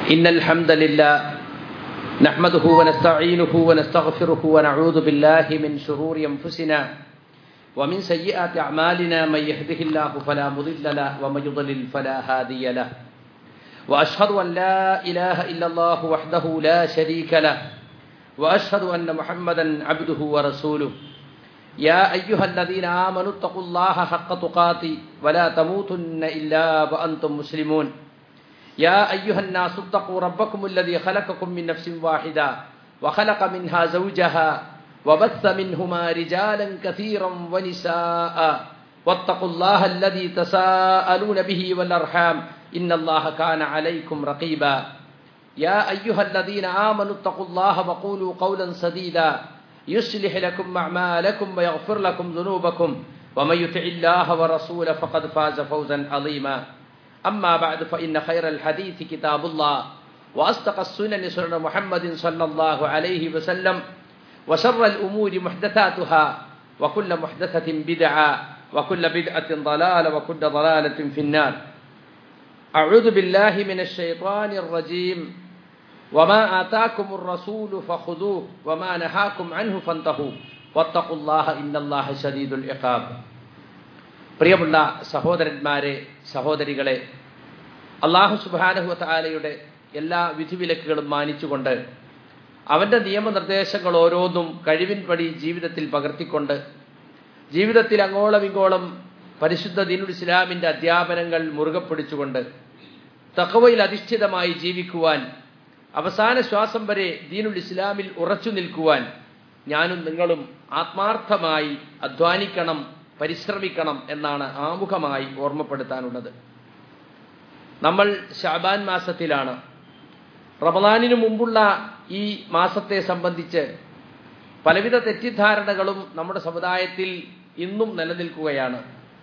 إن الحمد لله نحمده ونستعينه ونستغفره ونعوذ بالله من شرور أنفسنا ومن سيئات أعمالنا من يهده الله فلا مضل له ومن يضلل فلا هادي له وأشهد أن لا إله إلا الله وحده لا شريك له وأشهد أن محمدا عبده ورسوله يا أيها الذين آمنوا اتقوا الله حق تقاته ولا تموتن إلا وأنتم مسلمون يا أيها الناس اتقوا ربكم الذي خلقكم من نفس واحدة وخلق منها زوجها وبث منهما رجالا كثيرا ونساء واتقوا الله الذي تساءلون به والأرحام إن الله كان عليكم رقيبا يا أيها الذين آمنوا اتقوا الله وقولوا قولا سديدا يصلح لكم أعمالكم ويغفر لكم ذنوبكم ومن يطع الله ورسوله فقد فاز فوزا عظيما أما بعد فإن خير الحديث كتاب الله وأصدق السنن سنن محمد صلى الله عليه وسلم وشر الأمور محدثاتها وكل محدثة بدعة وكل بدعة ضلالة وكل ضلالة في النار أعوذ بالله من الشيطان الرجيم وما آتاكم الرسول فخذوه وما نهاكم عنه فانتهوا واتقوا الله إن الله شديد العقاب പ്രിയമുള്ള സഹോദരന്മാരെ സഹോദരികളെ അള്ളാഹു സുബാനഹു താലയുടെ എല്ലാ വിധിവിലക്കുകളും മാനിച്ചുകൊണ്ട് അവൻ്റെ നിയമനിർദ്ദേശങ്ങൾ ഓരോന്നും കഴിവിൻപടി ജീവിതത്തിൽ പകർത്തിക്കൊണ്ട് ജീവിതത്തിൽ അങ്ങോളം ഇങ്ങോളം പരിശുദ്ധ ദീനുൽ ഇസ്ലാമിൻ്റെ അധ്യാപനങ്ങൾ മുറുകെ പിടിച്ചുകൊണ്ട് തക്കവയിൽ അധിഷ്ഠിതമായി ജീവിക്കുവാൻ അവസാന ശ്വാസം വരെ ദീനുൽ ഇസ്ലാമിൽ ഉറച്ചു നിൽക്കുവാൻ ഞാനും നിങ്ങളും ആത്മാർത്ഥമായി അധ്വാനിക്കണം പരിശ്രമിക്കണം എന്നാണ് ആമുഖമായി ഓർമ്മപ്പെടുത്താനുള്ളത് നമ്മൾ ഷാബാൻ മാസത്തിലാണ് റമദാനിനു മുമ്പുള്ള ഈ മാസത്തെ സംബന്ധിച്ച് പലവിധ തെറ്റിദ്ധാരണകളും നമ്മുടെ സമുദായത്തിൽ ഇന്നും നിലനിൽക്കുകയാണ്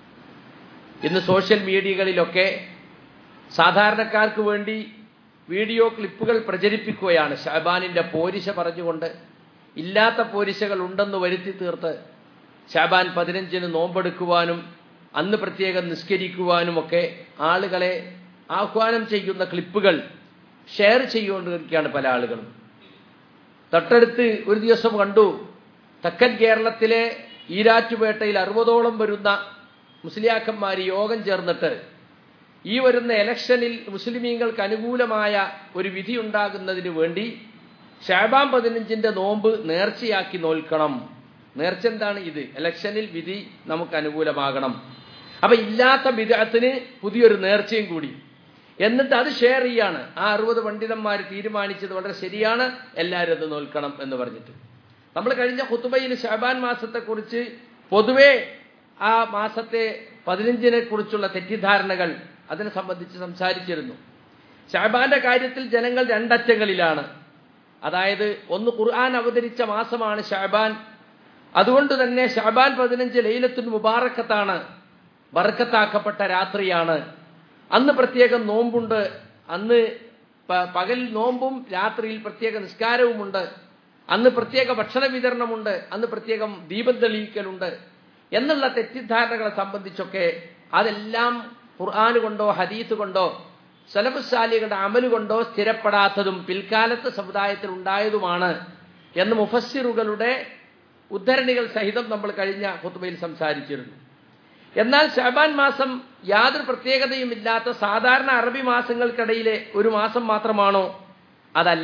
ഇന്ന് സോഷ്യൽ മീഡിയകളിലൊക്കെ സാധാരണക്കാർക്ക് വേണ്ടി വീഡിയോ ക്ലിപ്പുകൾ പ്രചരിപ്പിക്കുകയാണ് ഷാബാനിൻ്റെ പോരിശ പറഞ്ഞുകൊണ്ട് ഇല്ലാത്ത പോരിശകൾ ഉണ്ടെന്ന് വരുത്തി തീർത്ത് ഷാബാൻ പതിനഞ്ചിന് നോമ്പെടുക്കുവാനും അന്ന് പ്രത്യേകം നിസ്കരിക്കുവാനുമൊക്കെ ആളുകളെ ആഹ്വാനം ചെയ്യുന്ന ക്ലിപ്പുകൾ ഷെയർ ചെയ്തുകൊണ്ടിരിക്കുകയാണ് പല ആളുകളും തൊട്ടടുത്ത് ഒരു ദിവസം കണ്ടു തെക്കൻ കേരളത്തിലെ ഈരാറ്റുപേട്ടയിൽ അറുപതോളം വരുന്ന മുസ്ലിയാക്കന്മാർ യോഗം ചേർന്നിട്ട് ഈ വരുന്ന ഇലക്ഷനിൽ മുസ്ലിമീങ്ങൾക്ക് അനുകൂലമായ ഒരു വിധി ഉണ്ടാകുന്നതിന് വേണ്ടി ഷാബാൻ പതിനഞ്ചിന്റെ നോമ്പ് നേർച്ചയാക്കി നോൽക്കണം നേർച്ച എന്താണ് ഇത് ഇലക്ഷനിൽ വിധി നമുക്ക് അനുകൂലമാകണം അപ്പൊ ഇല്ലാത്ത വിധത്തിന് പുതിയൊരു നേർച്ചയും കൂടി എന്നിട്ട് അത് ഷെയർ ചെയ്യാണ് ആ അറുപത് പണ്ഡിതന്മാർ തീരുമാനിച്ചത് വളരെ ശരിയാണ് എല്ലാവരും അത് നോൽക്കണം എന്ന് പറഞ്ഞിട്ട് നമ്മൾ കഴിഞ്ഞ കുത്തുബയിൽ ഷാബാൻ മാസത്തെക്കുറിച്ച് പൊതുവെ ആ മാസത്തെ പതിനഞ്ചിനെ കുറിച്ചുള്ള തെറ്റിദ്ധാരണകൾ അതിനെ സംബന്ധിച്ച് സംസാരിച്ചിരുന്നു ഷാബാന്റെ കാര്യത്തിൽ ജനങ്ങൾ രണ്ടറ്റങ്ങളിലാണ് അതായത് ഒന്ന് ഖുർആൻ അവതരിച്ച മാസമാണ് ഷാബാൻ അതുകൊണ്ട് തന്നെ ഷാബാൻ പതിനഞ്ച് ലൈലത്തുൽ മുബാറക്കത്താണ് ബർക്കത്താക്കപ്പെട്ട രാത്രിയാണ് അന്ന് പ്രത്യേകം നോമ്പുണ്ട് അന്ന് പകൽ നോമ്പും രാത്രിയിൽ പ്രത്യേക നിസ്കാരവുമുണ്ട് അന്ന് പ്രത്യേക ഭക്ഷണ വിതരണമുണ്ട് അന്ന് പ്രത്യേകം ദീപം തെളിയിക്കലുണ്ട് എന്നുള്ള തെറ്റിദ്ധാരണകളെ സംബന്ധിച്ചൊക്കെ അതെല്ലാം ഖുർആാന് കൊണ്ടോ ഹദീത്ത് കൊണ്ടോ സലഫുസാലികളുടെ അമല് കൊണ്ടോ സ്ഥിരപ്പെടാത്തതും പിൽക്കാലത്ത് സമുദായത്തിൽ ഉണ്ടായതുമാണ് എന്ന് മുഫസ്സിറുകളുടെ ഉദ്ധരണികൾ സഹിതം നമ്മൾ കഴിഞ്ഞ കുത്തുബയിൽ സംസാരിച്ചിരുന്നു എന്നാൽ ഷാബാൻ മാസം യാതൊരു പ്രത്യേകതയും ഇല്ലാത്ത സാധാരണ അറബി മാസങ്ങൾക്കിടയിലെ ഒരു മാസം മാത്രമാണോ അതല്ല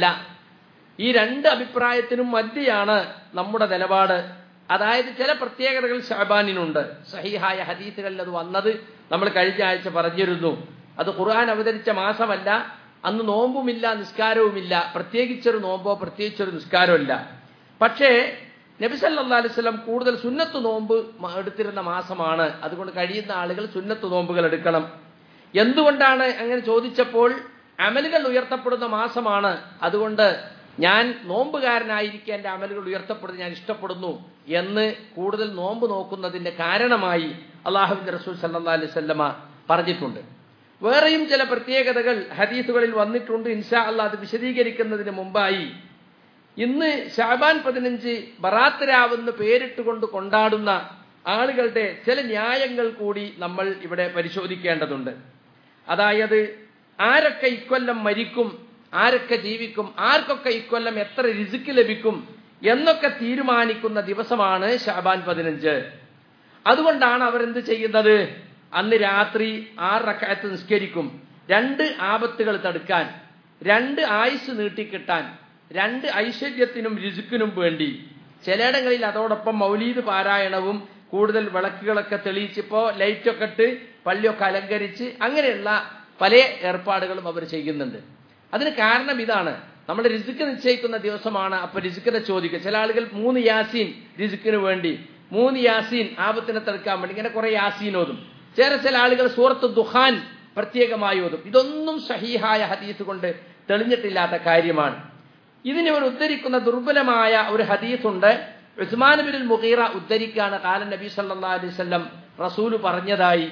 ഈ രണ്ട് അഭിപ്രായത്തിനും മധ്യയാണ് നമ്മുടെ നിലപാട് അതായത് ചില പ്രത്യേകതകൾ ഷാബാനിനുണ്ട് സഹിഹായ ഹദീസുകളിൽ അത് വന്നത് നമ്മൾ കഴിഞ്ഞ ആഴ്ച പറഞ്ഞിരുന്നു അത് ഖുർആൻ അവതരിച്ച മാസമല്ല അന്ന് നോമ്പുമില്ല നിസ്കാരവുമില്ല പ്രത്യേകിച്ചൊരു നോമ്പോ പ്രത്യേകിച്ചൊരു നിസ്കാരമില്ല പക്ഷേ നബിസല്ലാ അലൈവല്ലം കൂടുതൽ സുന്നത്ത് നോമ്പ് എടുത്തിരുന്ന മാസമാണ് അതുകൊണ്ട് കഴിയുന്ന ആളുകൾ സുന്നത്ത് നോമ്പുകൾ എടുക്കണം എന്തുകൊണ്ടാണ് അങ്ങനെ ചോദിച്ചപ്പോൾ അമലുകൾ ഉയർത്തപ്പെടുന്ന മാസമാണ് അതുകൊണ്ട് ഞാൻ നോമ്പുകാരനായിരിക്കെ എൻ്റെ അമലുകൾ ഉയർത്തപ്പെടുന്നത് ഞാൻ ഇഷ്ടപ്പെടുന്നു എന്ന് കൂടുതൽ നോമ്പ് നോക്കുന്നതിൻ്റെ കാരണമായി അള്ളാഹുബിൻ റസൂൽ സല്ലാ അലൈഹി സ്വല്ലമ പറഞ്ഞിട്ടുണ്ട് വേറെയും ചില പ്രത്യേകതകൾ ഹദീസുകളിൽ വന്നിട്ടുണ്ട് ഇൻഷാ അള്ളാഹ് അത് വിശദീകരിക്കുന്നതിന് മുമ്പായി ഇന്ന് ഷാബാൻ പതിനഞ്ച് ബറാത്ത് രാവെന്ന് പേരിട്ടുകൊണ്ട് കൊണ്ടാടുന്ന ആളുകളുടെ ചില ന്യായങ്ങൾ കൂടി നമ്മൾ ഇവിടെ പരിശോധിക്കേണ്ടതുണ്ട് അതായത് ആരൊക്കെ ഇക്കൊല്ലം മരിക്കും ആരൊക്കെ ജീവിക്കും ആർക്കൊക്കെ ഇക്കൊല്ലം എത്ര രിസുക്ക് ലഭിക്കും എന്നൊക്കെ തീരുമാനിക്കുന്ന ദിവസമാണ് ഷാബാൻ പതിനഞ്ച് അതുകൊണ്ടാണ് അവരെന്ത് ചെയ്യുന്നത് അന്ന് രാത്രി ആറ് റക്കായത്ത് നിസ്കരിക്കും രണ്ട് ആപത്തുകൾ തടുക്കാൻ രണ്ട് ആയുസ് നീട്ടിക്കിട്ടാൻ രണ്ട് ഐശ്വര്യത്തിനും രുചിക്കിനും വേണ്ടി ചിലയിടങ്ങളിൽ അതോടൊപ്പം മൗലീദ് പാരായണവും കൂടുതൽ വിളക്കുകളൊക്കെ തെളിയിച്ചിപ്പോ ലൈറ്റൊക്കെ ഇട്ട് പള്ളിയൊക്കെ അലങ്കരിച്ച് അങ്ങനെയുള്ള പല ഏർപ്പാടുകളും അവർ ചെയ്യുന്നുണ്ട് അതിന് കാരണം ഇതാണ് നമ്മൾ രിസുക്ക് നിശ്ചയിക്കുന്ന ദിവസമാണ് അപ്പൊ രിസുക്കിനെ ചോദിക്കുക ചില ആളുകൾ മൂന്ന് യാസീൻ രിസുക്കിന് വേണ്ടി മൂന്ന് യാസീൻ ആപത്തിനെ തടുക്കാൻ വേണ്ടി ഇങ്ങനെ കുറെ യാസീൻ ഓതും ചില ചില ആളുകൾ സൂറത്ത് ദുഹാൻ പ്രത്യേകമായി ഓതും ഇതൊന്നും സഹീഹായ ഹദീസ് കൊണ്ട് തെളിഞ്ഞിട്ടില്ലാത്ത കാര്യമാണ് ഇതിനെ ഒരു ഉദ്ധരിക്കുന്ന ദുർബലമായ ഒരു ഹദീസുണ്ട് ഉസ്മാൻ ബിൻ മുഗീറ ഉദ്ധരിക്കാണ് കാലൻ നബി സല്ലാ അലൈഹി വസല്ലം റസൂല് പറഞ്ഞതായി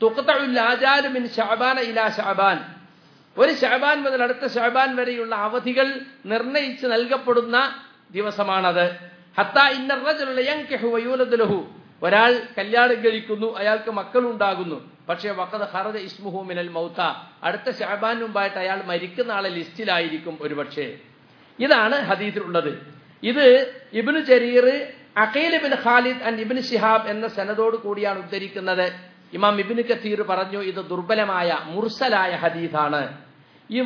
മിൻ ഷഅബാന ഇലാ ഷഅബാൻ ഒരു ഷഅബാൻ മുതൽ അടുത്ത ഷഅബാൻ വരെയുള്ള അവധികൾ നിർണയിച്ച് നൽകപ്പെടുന്ന ദിവസമാണത് ഹത്താ ഇന്നറജുലഹു ഒരാൾ കല്യാണം കഴിക്കുന്നു അയാൾക്ക് മക്കളുണ്ടാകുന്നു പക്ഷേ വക്കത് ഹറദ ഇസ്മുഹു മിനൽ മൗത്ത അടുത്ത ഷാബാൻ മുമ്പായിട്ട് അയാൾ മരിക്കുന്ന ആളെ ലിസ്റ്റിലായിരിക്കും ഒരുപക്ഷെ ഇതാണ് ഹദീസിലുള്ളത് ഇത് ibn Jarir Aqil bin Khalid and ibn Shihab എന്ന സനദോട് കൂടിയാണ് ഉദ്ധരിക്കുന്നത് ഇമാം ഇബിന് കത്തീർ പറഞ്ഞു ഇത് ദുർബലമായ മുർസലായ ഹദീസാണ് ഈ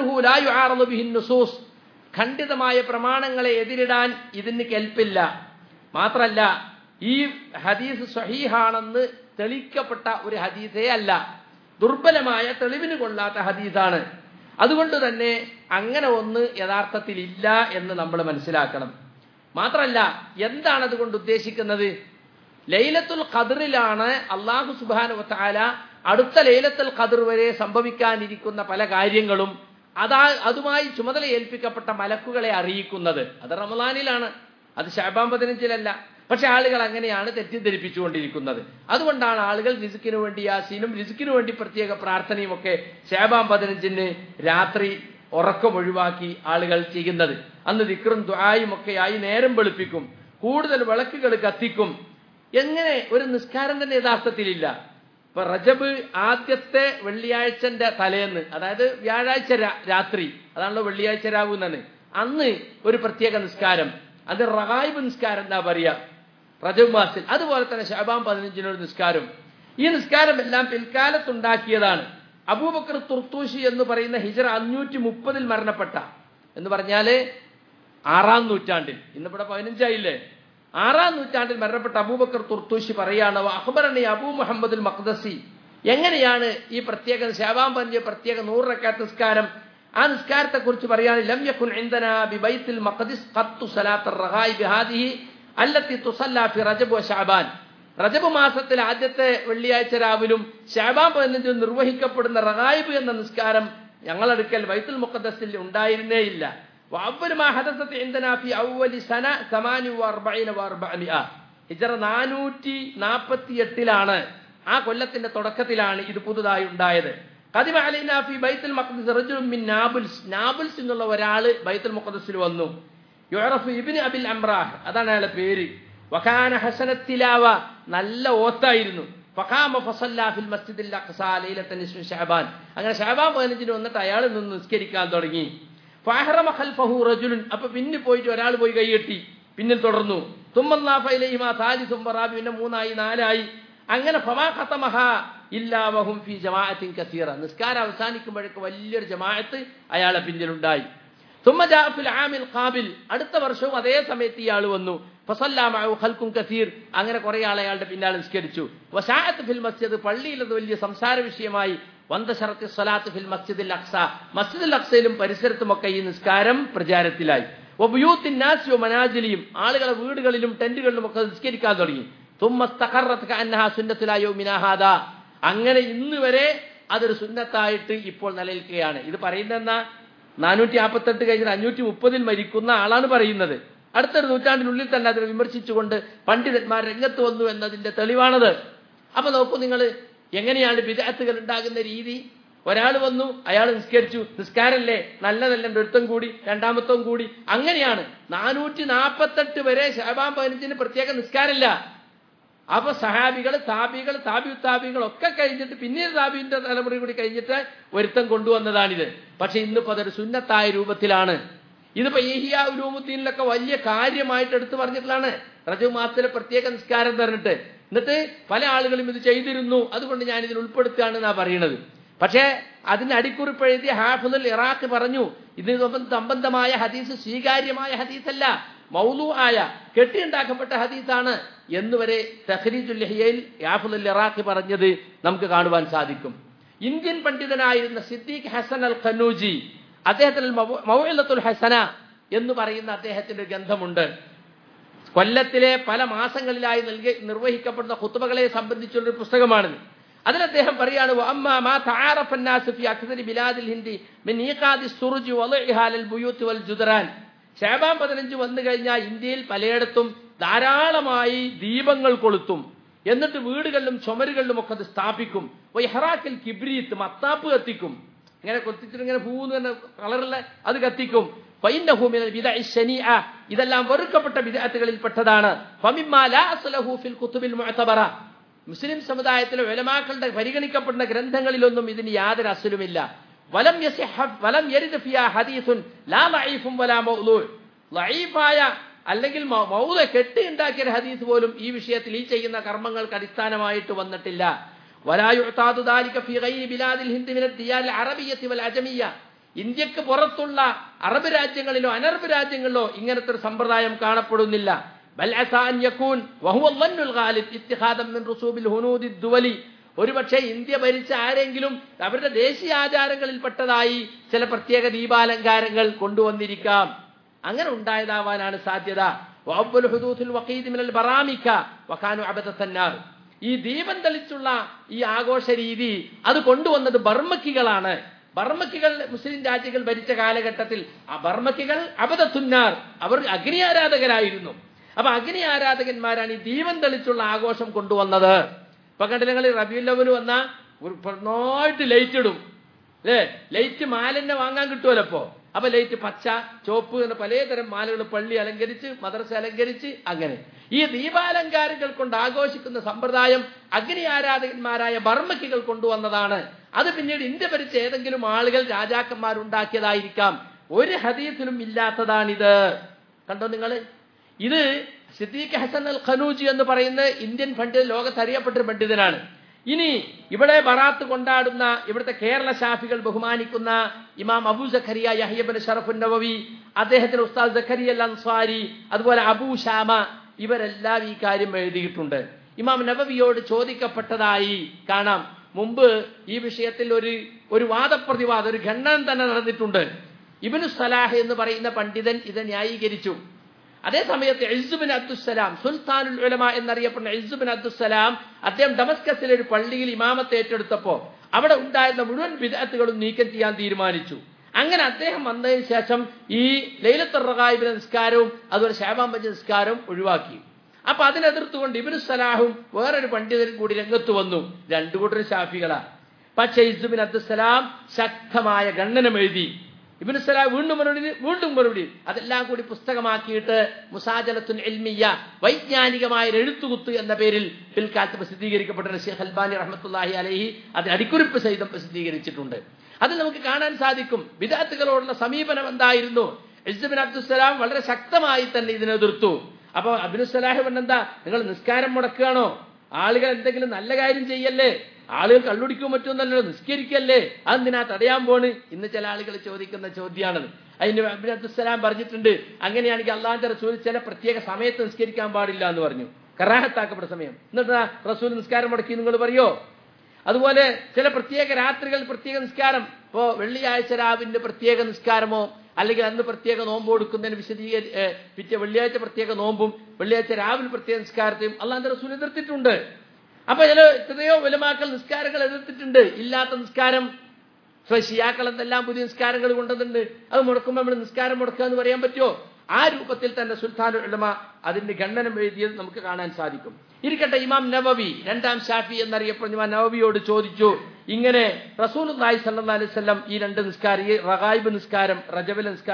നുസൂസ് ഖണ്ഡിതമായ പ്രമാണങ്ങളെ എതിരിടാൻ ഇതിന് കെൽപ്പില്ല മാത്രല്ല ഈ ഹദീസ് സഹീഹാണെന്ന് തെളിയിക്കപ്പെട്ട ഒരു ഹദീസേ അല്ല ദുർബലമായ തെളിവിന് കൊള്ളാത്ത ഹദീസാണ് അതുകൊണ്ട് തന്നെ അങ്ങനെ ഒന്ന് യഥാർത്ഥത്തിൽ ഇല്ല എന്ന് നമ്മൾ മനസ്സിലാക്കണം മാത്രല്ല എന്താണ് അതുകൊണ്ട് ഉദ്ദേശിക്കുന്നത് ലൈലത്തുൽ ഖദറിലാണ് അള്ളാഹു സുബാനു താല അടുത്ത ലൈലത്തുൽ ഖദർ വരെ സംഭവിക്കാനിരിക്കുന്ന പല കാര്യങ്ങളും അതാ അതുമായി ചുമതല ഏൽപ്പിക്കപ്പെട്ട മലക്കുകളെ അറിയിക്കുന്നത് അത് റമദാനിലാണ് അത് ഷാബാൻ പതിനഞ്ചിലല്ല പക്ഷെ ആളുകൾ അങ്ങനെയാണ് തെറ്റിദ്ധരിപ്പിച്ചുകൊണ്ടിരിക്കുന്നത് അതുകൊണ്ടാണ് ആളുകൾ രിസുക്കിനു വേണ്ടി യാസീനും രിസുക്കിനു വേണ്ടി പ്രത്യേക പ്രാർത്ഥനയും ഒക്കെ ഷാബാൻ പതിനഞ്ചിന് രാത്രി ഉറക്കം ഒഴിവാക്കി ആളുകൾ ചെയ്യുന്നത് അന്ന് ദിക്റും ദ്വായും ഒക്കെയായി നേരം വെളുപ്പിക്കും കൂടുതൽ വിളക്കുകൾ കത്തിക്കും എങ്ങനെ ഒരു നിസ്കാരം തന്നെ യഥാർത്ഥത്തിലില്ല ഇപ്പൊ റജബ് ആദ്യത്തെ വെള്ളിയാഴ്ചന്റെ തലേന്ന് അതായത് വ്യാഴാഴ്ച രാത്രി അതാണല്ലോ വെള്ളിയാഴ്ച രാവുന്നത് അന്ന് ഒരു പ്രത്യേക നിസ്കാരം അത് റഹായിബ് നിസ്കാരം എന്താ പറയാ റജബ് മാസിൽ അതുപോലെ തന്നെ ഷാബാം പതിനഞ്ചിനൊരു നിസ്കാരം ഈ നിസ്കാരം എല്ലാം പിൽക്കാലത്തുണ്ടാക്കിയതാണ് അബൂബക്കർ തുർത്തൂഷി എന്ന് പറയുന്ന ഹിജറ അഞ്ഞൂറ്റി മുപ്പതിൽ മരണപ്പെട്ട എന്ന് പറഞ്ഞാല് ആറാം നൂറ്റാണ്ടിൽ ഇന്നിവിടെ പതിനഞ്ചായില്ലേ ആറാം നൂറ്റാണ്ടിൽ മരണപ്പെട്ട അബൂബക്കർ തുർത്തൂഷി പറയാണ് അഹ്ബറണി അബൂ മുഹമ്മദുൽ മഖ്ദസി എങ്ങനെയാണ് ഈ പ്രത്യേക ശാബാം പഞ്ച് പ്രത്യേക നൂറ് റക്കാത്ത് നിസ്കാരം ആ നിസ്കാരത്തെ കുറിച്ച് പറയാൻ ലം യകുൻ ഇൻദന ബി ബൈത്തുൽ മഖ്ദിസ് ഖത്തു സലാത്ത് റഹായി ബിഹാദിഹി അല്ലത്തി തുസല്ല ഫി റജബ് വ ശഅബാൻ റജബ് മാസത്തിൽ ആദ്യത്തെ വെള്ളിയാഴ്ച രാവിലും ഷാബാൻ പതിനഞ്ചും നിർവഹിക്കപ്പെടുന്ന റഹായിബ് എന്ന നിസ്കാരം ഞങ്ങളടുക്കൽ ബൈത്തുൽ മുഖദ്സിൽ ഉണ്ടായിരുന്നേയില്ല ഹിജറ നാനൂറ്റി നാൽപ്പത്തി എട്ടിലാണ് ആ കൊല്ലത്തിന്റെ തുടക്കത്തിലാണ് ഇത് പുതുതായി ഉണ്ടായത് കദിമ അലിനാഫി ബൈത്തുൽ മഖ്ദസ് മിൻ നാബുൽസ് നാബുൽസ് എന്നുള്ള ഒരാള് ബൈത്തുൽ മുഖദ്സിൽ വന്നു യുറഫ് ഇബിൻ അബിൽ അമ്രാഹ് അതാണ് അയാളുടെ പേര് വഖാന ഹസനത്തിലാവ നല്ല ഓത്തായിരുന്നു ഫഖാമ ഫസല്ല ഫിൽ മസ്ജിദിൽ അഖ്സാ ലൈലത്തൻ ഇസ്മി ഷഅബാൻ അങ്ങനെ ഷഅബാൻ പതിനഞ്ചിന് വന്നിട്ട് അയാൾ നിന്ന് നിസ്കരിക്കാൻ തുടങ്ങി ഫഹറമ ഖൽഫഹു റജുലുൻ അപ്പൊ പിന്നെ പോയിട്ട് ഒരാൾ പോയി കൈകെട്ടി പിന്നിൽ തുടർന്നു തുമ്മല്ലാഫയിലേഹിമാ താലി തുമ്പറാബി പിന്നെ മൂന്നായി നാലായി അങ്ങനെ ഫമാ ഖതമഹ ഇല്ലാവഹും ഫി ജമാഅത്തിൻ കസീറ നിസ്കാരം അവസാനിക്കുമ്പോഴേക്ക് വലിയൊരു ജമാഅത്ത് അയാളെ പിന്നിലുണ്ടായി ثم جاء في العام القابل അടുത്ത വർഷവും അതേ സമയത്ത് ഇയാൾ വന്നു ഫസല്ലാമു ഖൽക്കും കസീർ അങ്ങനെ കുറെ ആൾ അയാളുടെ പിന്നാലെ നിസ്കരിച്ചു വസാഅത്ത് ഫിൽ മസ്ജിദ് പള്ളിയിൽ അത് വലിയ സംസാര വിഷയമായി വന്തശറത്തി സ്വലാത്ത് ഫിൽ മസ്ജിദിൽ അക്സ മസ്ജിദുൽ അക്സയിലും പരിസരത്തുമൊക്കെ ഈ നിസ്കാരം പ്രചാരത്തിലായി ഒബിയൂത്തിൻ നാസിയോ മനാജിലിയും ആളുകളെ വീടുകളിലും ടെന്റുകളിലും ഒക്കെ നിസ്കരിക്കാൻ തുടങ്ങി സുന്നത്തിലായോ മിനാഹാദ അങ്ങനെ ഇന്ന് വരെ അതൊരു സുന്നത്തായിട്ട് ഇപ്പോൾ നിലനിൽക്കുകയാണ് ഇത് പറയുന്നതെന്നാ നാനൂറ്റി നാൽപ്പത്തെട്ട് കഴിഞ്ഞാൽ അഞ്ഞൂറ്റി മുപ്പതിൽ മരിക്കുന്ന ആളാണ് പറയുന്നത് അടുത്തൊരു നൂറ്റാണ്ടിനുള്ളിൽ തന്നെ അതിനെ വിമർശിച്ചുകൊണ്ട് പണ്ഡിതന്മാർ രംഗത്ത് വന്നു എന്നതിന്റെ തെളിവാണത് അപ്പൊ നോക്കൂ നിങ്ങൾ എങ്ങനെയാണ് വിദഗ്ധകൾ ഉണ്ടാകുന്ന രീതി ഒരാൾ വന്നു അയാൾ നിസ്കരിച്ചു നിസ്കാരല്ലേ നല്ലതല്ല ഒരുത്തം കൂടി രണ്ടാമത്തവും കൂടി അങ്ങനെയാണ് നാനൂറ്റി നാൽപ്പത്തെട്ട് വരെ ഷാബാം പതിനഞ്ചിന് പ്രത്യേക നിസ്കാരമില്ല അപ്പൊ സഹാബികൾ താബികൾ താബി താബികൾ ഒക്കെ കഴിഞ്ഞിട്ട് പിന്നീട് താബിന്റെ തലമുറ കൂടി കഴിഞ്ഞിട്ട് ഒരുത്തം കൊണ്ടുവന്നതാണിത് പക്ഷെ ഇന്നിപ്പോ അതൊരു സുന്നത്തായ രൂപത്തിലാണ് ഇതിപ്പോ ഏഹിയ ഉലൂമുദ്ദീനിലൊക്കെ വലിയ കാര്യമായിട്ട് എടുത്തു പറഞ്ഞിട്ടുള്ളതാണ് റജു മാസത്തിലെ പ്രത്യേക നിസ്കാരം പറഞ്ഞിട്ട് എന്നിട്ട് പല ആളുകളും ഇത് ചെയ്തിരുന്നു അതുകൊണ്ട് ഞാൻ ഇതിൽ ഉൾപ്പെടുത്തുകയാണെന്നാ പറയുന്നത് പക്ഷേ അതിന് അടിക്കുറിപ്പ് എഴുതിയ ഹാഫുൽ ഇറാഖ് പറഞ്ഞു ഇത് സംബന്ധമായ ഹദീസ് സ്വീകാര്യമായ ഹദീസല്ല മൗലു ആയ കെട്ടിയുണ്ടാക്കപ്പെട്ട ഹദീസാണ് എന്നുവരെ തഹ്രീജുൽ ലഹിയയിൽ യാഫുൽ ഇറാഖ് പറഞ്ഞത് നമുക്ക് കാണുവാൻ സാധിക്കും ഇന്ത്യൻ പണ്ഡിതനായിരുന്ന സിദ്ദീഖ് ഹസൻ അൽ ഖന്നൂജി അദ്ദേഹത്തിന് മൗലത്തുൽ ഹസന എന്ന് പറയുന്ന അദ്ദേഹത്തിന്റെ ഒരു ഗ്രന്ഥമുണ്ട് കൊല്ലത്തിലെ പല മാസങ്ങളിലായി നൽകി നിർവഹിക്കപ്പെടുന്ന കുത്തുബകളെ സംബന്ധിച്ചുള്ള ഒരു പുസ്തകമാണിത് അതിൽ അദ്ദേഹം പറയാണ് ഷാബാൻ പതിനഞ്ച് വന്നു കഴിഞ്ഞാൽ ഇന്ത്യയിൽ പലയിടത്തും ധാരാളമായി ദീപങ്ങൾ കൊളുത്തും എന്നിട്ട് വീടുകളിലും ചുമരുകളിലും ഒക്കെ അത് സ്ഥാപിക്കും ഹറാക്കിൽ കിബ്രീത്ത് മത്താപ്പ് കത്തിക്കും ഇങ്ങനെ കൊത്തിച്ചിട്ട് ഇങ്ങനെ പൂന്ന് കളറുള്ള അത് കത്തിക്കും ഇതെല്ലാം വെറുക്കപ്പെട്ട വിദാത്തുകളിൽ പെട്ടതാണ് മുസ്ലിം സമുദായത്തിലെ വെലമാക്കളുടെ പരിഗണിക്കപ്പെടുന്ന ഗ്രന്ഥങ്ങളിലൊന്നും ഇതിന് യാതൊരു അസുലുമില്ല വലം വലം ഹദീസുൻ ലാ ലഈഫും വലാ മൗലൂ ലഈഫായ അല്ലെങ്കിൽ മൗല കെട്ടി ഉണ്ടാക്കിയ ഹദീസ് പോലും ഈ വിഷയത്തിൽ ഈ ചെയ്യുന്ന കർമ്മങ്ങൾക്ക് അടിസ്ഥാനമായിട്ട് വന്നിട്ടില്ല വലായുത്താതു ദാലിക ഫി ഗൈരി ബിലാദിൽ ഹിന്ദ് മിന ദിയാൽ അറബിയ്യത്തി വൽ അജമിയ്യ ഇന്ത്യക്ക് പുറത്തുള്ള അറബ് രാജ്യങ്ങളിലോ അനർബ് രാജ്യങ്ങളിലോ ഇങ്ങനത്തെ ഒരു സമ്പ്രദായം കാണപ്പെടുന്നില്ല ബൽ അസാ അൻ യകൂൻ വഹുവ ളന്നുൽ ഗാലിബ് ഇത്തിഖാദം മിൻ റുസൂബിൽ ഹുനൂദി ദുവലി ഒരുപക്ഷെ ഇന്ത്യ ഭരിച്ച ആരെങ്കിലും അവരുടെ ദേശീയ ആചാരങ്ങളിൽപ്പെട്ടതായി ചില പ്രത്യേക ദീപാലങ്കാരങ്ങൾ കൊണ്ടുവന്നിരിക്കാം അങ്ങനെ ഉണ്ടായതാവാനാണ് സാധ്യത വഅബ്ബുൽ ഹുദൂസുൽ വഖീദ് മിനൽ ബറാമിക വകാനു അബദത്തന്നാർ ഈ ദീപം തെളിച്ചുള്ള ഈ ആഘോഷ രീതി അത് കൊണ്ടുവന്നത് ബർമക്കികളാണ് ബർമക്കികൾ മുസ്ലിം രാജ്യങ്ങൾ ഭരിച്ച കാലഘട്ടത്തിൽ ആ ബർമക്കികൾ അബദത്തുന്നാർ അവർ അഗ്നി ആരാധകരായിരുന്നു അപ്പൊ അഗ്നി ആരാധകന്മാരാണ് ഈ ദീപം തെളിച്ചുള്ള ആഘോഷം കൊണ്ടുവന്നത് ഇപ്പൊ കണ്ടില്ല നിങ്ങൾ റബിയുല്ലവന് വന്ന ഒരു നന്നായിട്ട് ലൈറ്റ് ഇടും അല്ലേ ലൈറ്റ് മാലിന്യം വാങ്ങാൻ കിട്ടുമല്ലോ അപ്പോ അപ്പൊ ലൈറ്റ് പച്ച ചോപ്പ് എന്ന പലതരം മാലകൾ പള്ളി അലങ്കരിച്ച് മദ്രസ അലങ്കരിച്ച് അങ്ങനെ ഈ ദീപാലങ്കാരങ്ങൾ കൊണ്ട് ആഘോഷിക്കുന്ന സമ്പ്രദായം അഗ്നി ആരാധകന്മാരായ ബർമ്മക്കികൾ കൊണ്ടുവന്നതാണ് അത് പിന്നീട് ഇന്ത്യ ഭരിച്ച ഏതെങ്കിലും ആളുകൾ രാജാക്കന്മാരുണ്ടാക്കിയതായിരിക്കാം ഒരു ഹദീസിലും ഇല്ലാത്തതാണിത് കണ്ടോ നിങ്ങൾ ഇത് സിദ്ദീഖ് ഹസൻ അൽ ഖനൂജി എന്ന് പറയുന്ന ഇന്ത്യൻ പണ്ഡിതൻ ലോകത്ത് അറിയപ്പെട്ടൊരു പണ്ഡിതനാണ് ഇനി ഇവിടെ ബറാത്ത് കൊണ്ടാടുന്ന ഇവിടുത്തെ കേരള ഷാഫികൾ ബഹുമാനിക്കുന്ന ഇമാം അബൂ സഖരിയ യഹിയബൻ ഷറഫുൻ നവവി അദ്ദേഹത്തിന് ഉസ്താദ് സഖരി അൽ അൻസാരി അതുപോലെ അബൂ ഷാമ ഇവരെല്ലാം ഈ കാര്യം എഴുതിയിട്ടുണ്ട് ഇമാം നവവിയോട് ചോദിക്കപ്പെട്ടതായി കാണാം മുമ്പ് ഈ വിഷയത്തിൽ ഒരു ഒരു വാദപ്രതിവാദം ഒരു ഖണ്ഡനം തന്നെ നടന്നിട്ടുണ്ട് ഇബനു സലാഹ് എന്ന് പറയുന്ന പണ്ഡിതൻ ഇത് ന്യായീകരിച്ചു അതേ സമയത്ത് എഴുസുബിൻ അബ്ദുസലാം സുൽത്താനുൽ ഉലമ എന്നറിയപ്പെടുന്ന എഴുസുബിൻ അബ്ദുസലാം അദ്ദേഹം ഡമസ്കസിലെ ഒരു പള്ളിയിൽ ഇമാമത്തെ ഏറ്റെടുത്തപ്പോൾ അവിടെ ഉണ്ടായിരുന്ന മുഴുവൻ വിദഗ്ധകളും നീക്കം ചെയ്യാൻ തീരുമാനിച്ചു അങ്ങനെ അദ്ദേഹം വന്നതിന് ശേഷം ഈ ലൈലത്തുർ റഗായിബിന്റെ നിസ്കാരവും അതുപോലെ ഷാബാമ്പഞ്ച് നിസ്കാരവും ഒഴിവാക്കി അപ്പൊ അതിനെതിർത്തുകൊണ്ട് ഇബിനു സലാഹും വേറൊരു പണ്ഡിതനും കൂടി രംഗത്ത് വന്നു രണ്ടു കൂട്ടരും ഷാഫികളാ പക്ഷേ ഇസുബിൻ അബ്ദുസലാം ശക്തമായ ഖണ്ഡനം എഴുതി ഇബിന് സലാം വീണ്ടും മറുപടി വീണ്ടും മറുപടി അതെല്ലാം കൂടി പുസ്തകമാക്കിയിട്ട് മുസാജലത്തുൻ എൽമിയ വൈജ്ഞാനികമായ എഴുത്തുകുത്ത് എന്ന പേരിൽ പിൽക്കാലത്ത് പ്രസിദ്ധീകരിക്കപ്പെട്ട ഷെയ്ഖ് അൽബാനി റഹ്മത്തുല്ലാഹി അലഹി അത് അടിക്കുറിപ്പ് സഹിതം പ്രസിദ്ധീകരിച്ചിട്ടുണ്ട് അത് നമുക്ക് കാണാൻ സാധിക്കും വിദാത്തുകളോടുള്ള സമീപനം എന്തായിരുന്നു ഇസ്ബിൻ അബ്ദുസലാം വളരെ ശക്തമായി തന്നെ ഇതിനെതിർത്തു അപ്പൊ അബിനുസലാഹ് പറഞ്ഞെന്താ നിങ്ങൾ നിസ്കാരം മുടക്കുകയാണോ ആളുകൾ എന്തെങ്കിലും നല്ല കാര്യം ചെയ്യല്ലേ ആളുകൾ കള്ളുടിക്കും മറ്റൊന്നല്ലോ നിസ്കരിക്കല്ലേ അതെന്തിനാ തടയാൻ പോണ് ഇന്ന് ചില ആളുകൾ ചോദിക്കുന്ന ചോദ്യമാണത് അതിന് അബിൻ അബ്ദുസലാം പറഞ്ഞിട്ടുണ്ട് അങ്ങനെയാണെങ്കിൽ അള്ളാഹിന്റെ റസൂൽ ചില പ്രത്യേക സമയത്ത് നിസ്കരിക്കാൻ പാടില്ല എന്ന് പറഞ്ഞു കറാഹത്താക്കപ്പെട്ട സമയം എന്നിട്ട് റസൂൽ നിസ്കാരം മുടക്കി നിങ്ങൾ പറയോ അതുപോലെ ചില പ്രത്യേക രാത്രികൾ പ്രത്യേക നിസ്കാരം ഇപ്പോ വെള്ളിയാഴ്ച രാവിന്റെ പ്രത്യേക നിസ്കാരമോ അല്ലെങ്കിൽ അന്ന് പ്രത്യേക നോമ്പ് കൊടുക്കുന്നതിന് വിശദീകരി പിറ്റേ വെള്ളിയാഴ്ച പ്രത്യേക നോമ്പും വെള്ളിയാഴ്ച രാവിലെ പ്രത്യേക നിസ്കാരത്തെയും അള്ളാന്റെ റസൂൽ എതിർത്തിട്ടുണ്ട് അപ്പൊ ചില എത്രയോ വലുമാക്കൾ നിസ്കാരങ്ങൾ എതിർത്തിട്ടുണ്ട് ഇല്ലാത്ത നിസ്കാരം ഷിയാക്കൾ എന്തെല്ലാം പുതിയ നിസ്കാരങ്ങൾ കൊണ്ടതുണ്ട് അത് മുടക്കുമ്പോൾ നമ്മൾ നിസ്കാരം മുടക്കുക എന്ന് പറയാൻ പറ്റുമോ ആ രൂപത്തിൽ തന്നെ സുൽത്താൻ ഉലമ അതിന്റെ ഖണ്ഡനം എഴുതിയത് നമുക്ക് കാണാൻ സാധിക്കും ഇരിക്കട്ടെ ഇമാം നവവി രണ്ടാം ഷാഫി എന്നറിയപ്പെടുന്ന ഇമാം നവവിയോട് ചോദിച്ചു ഇങ്ങനെ റസൂൽ അലൈഹി സല്ലാ അലൈഹി സ്വലം ഈ രണ്ട് നിസ്കാരം ഈ റഗായിബ് നിസ്കാരം റജബിലെ നിസ്കാരവും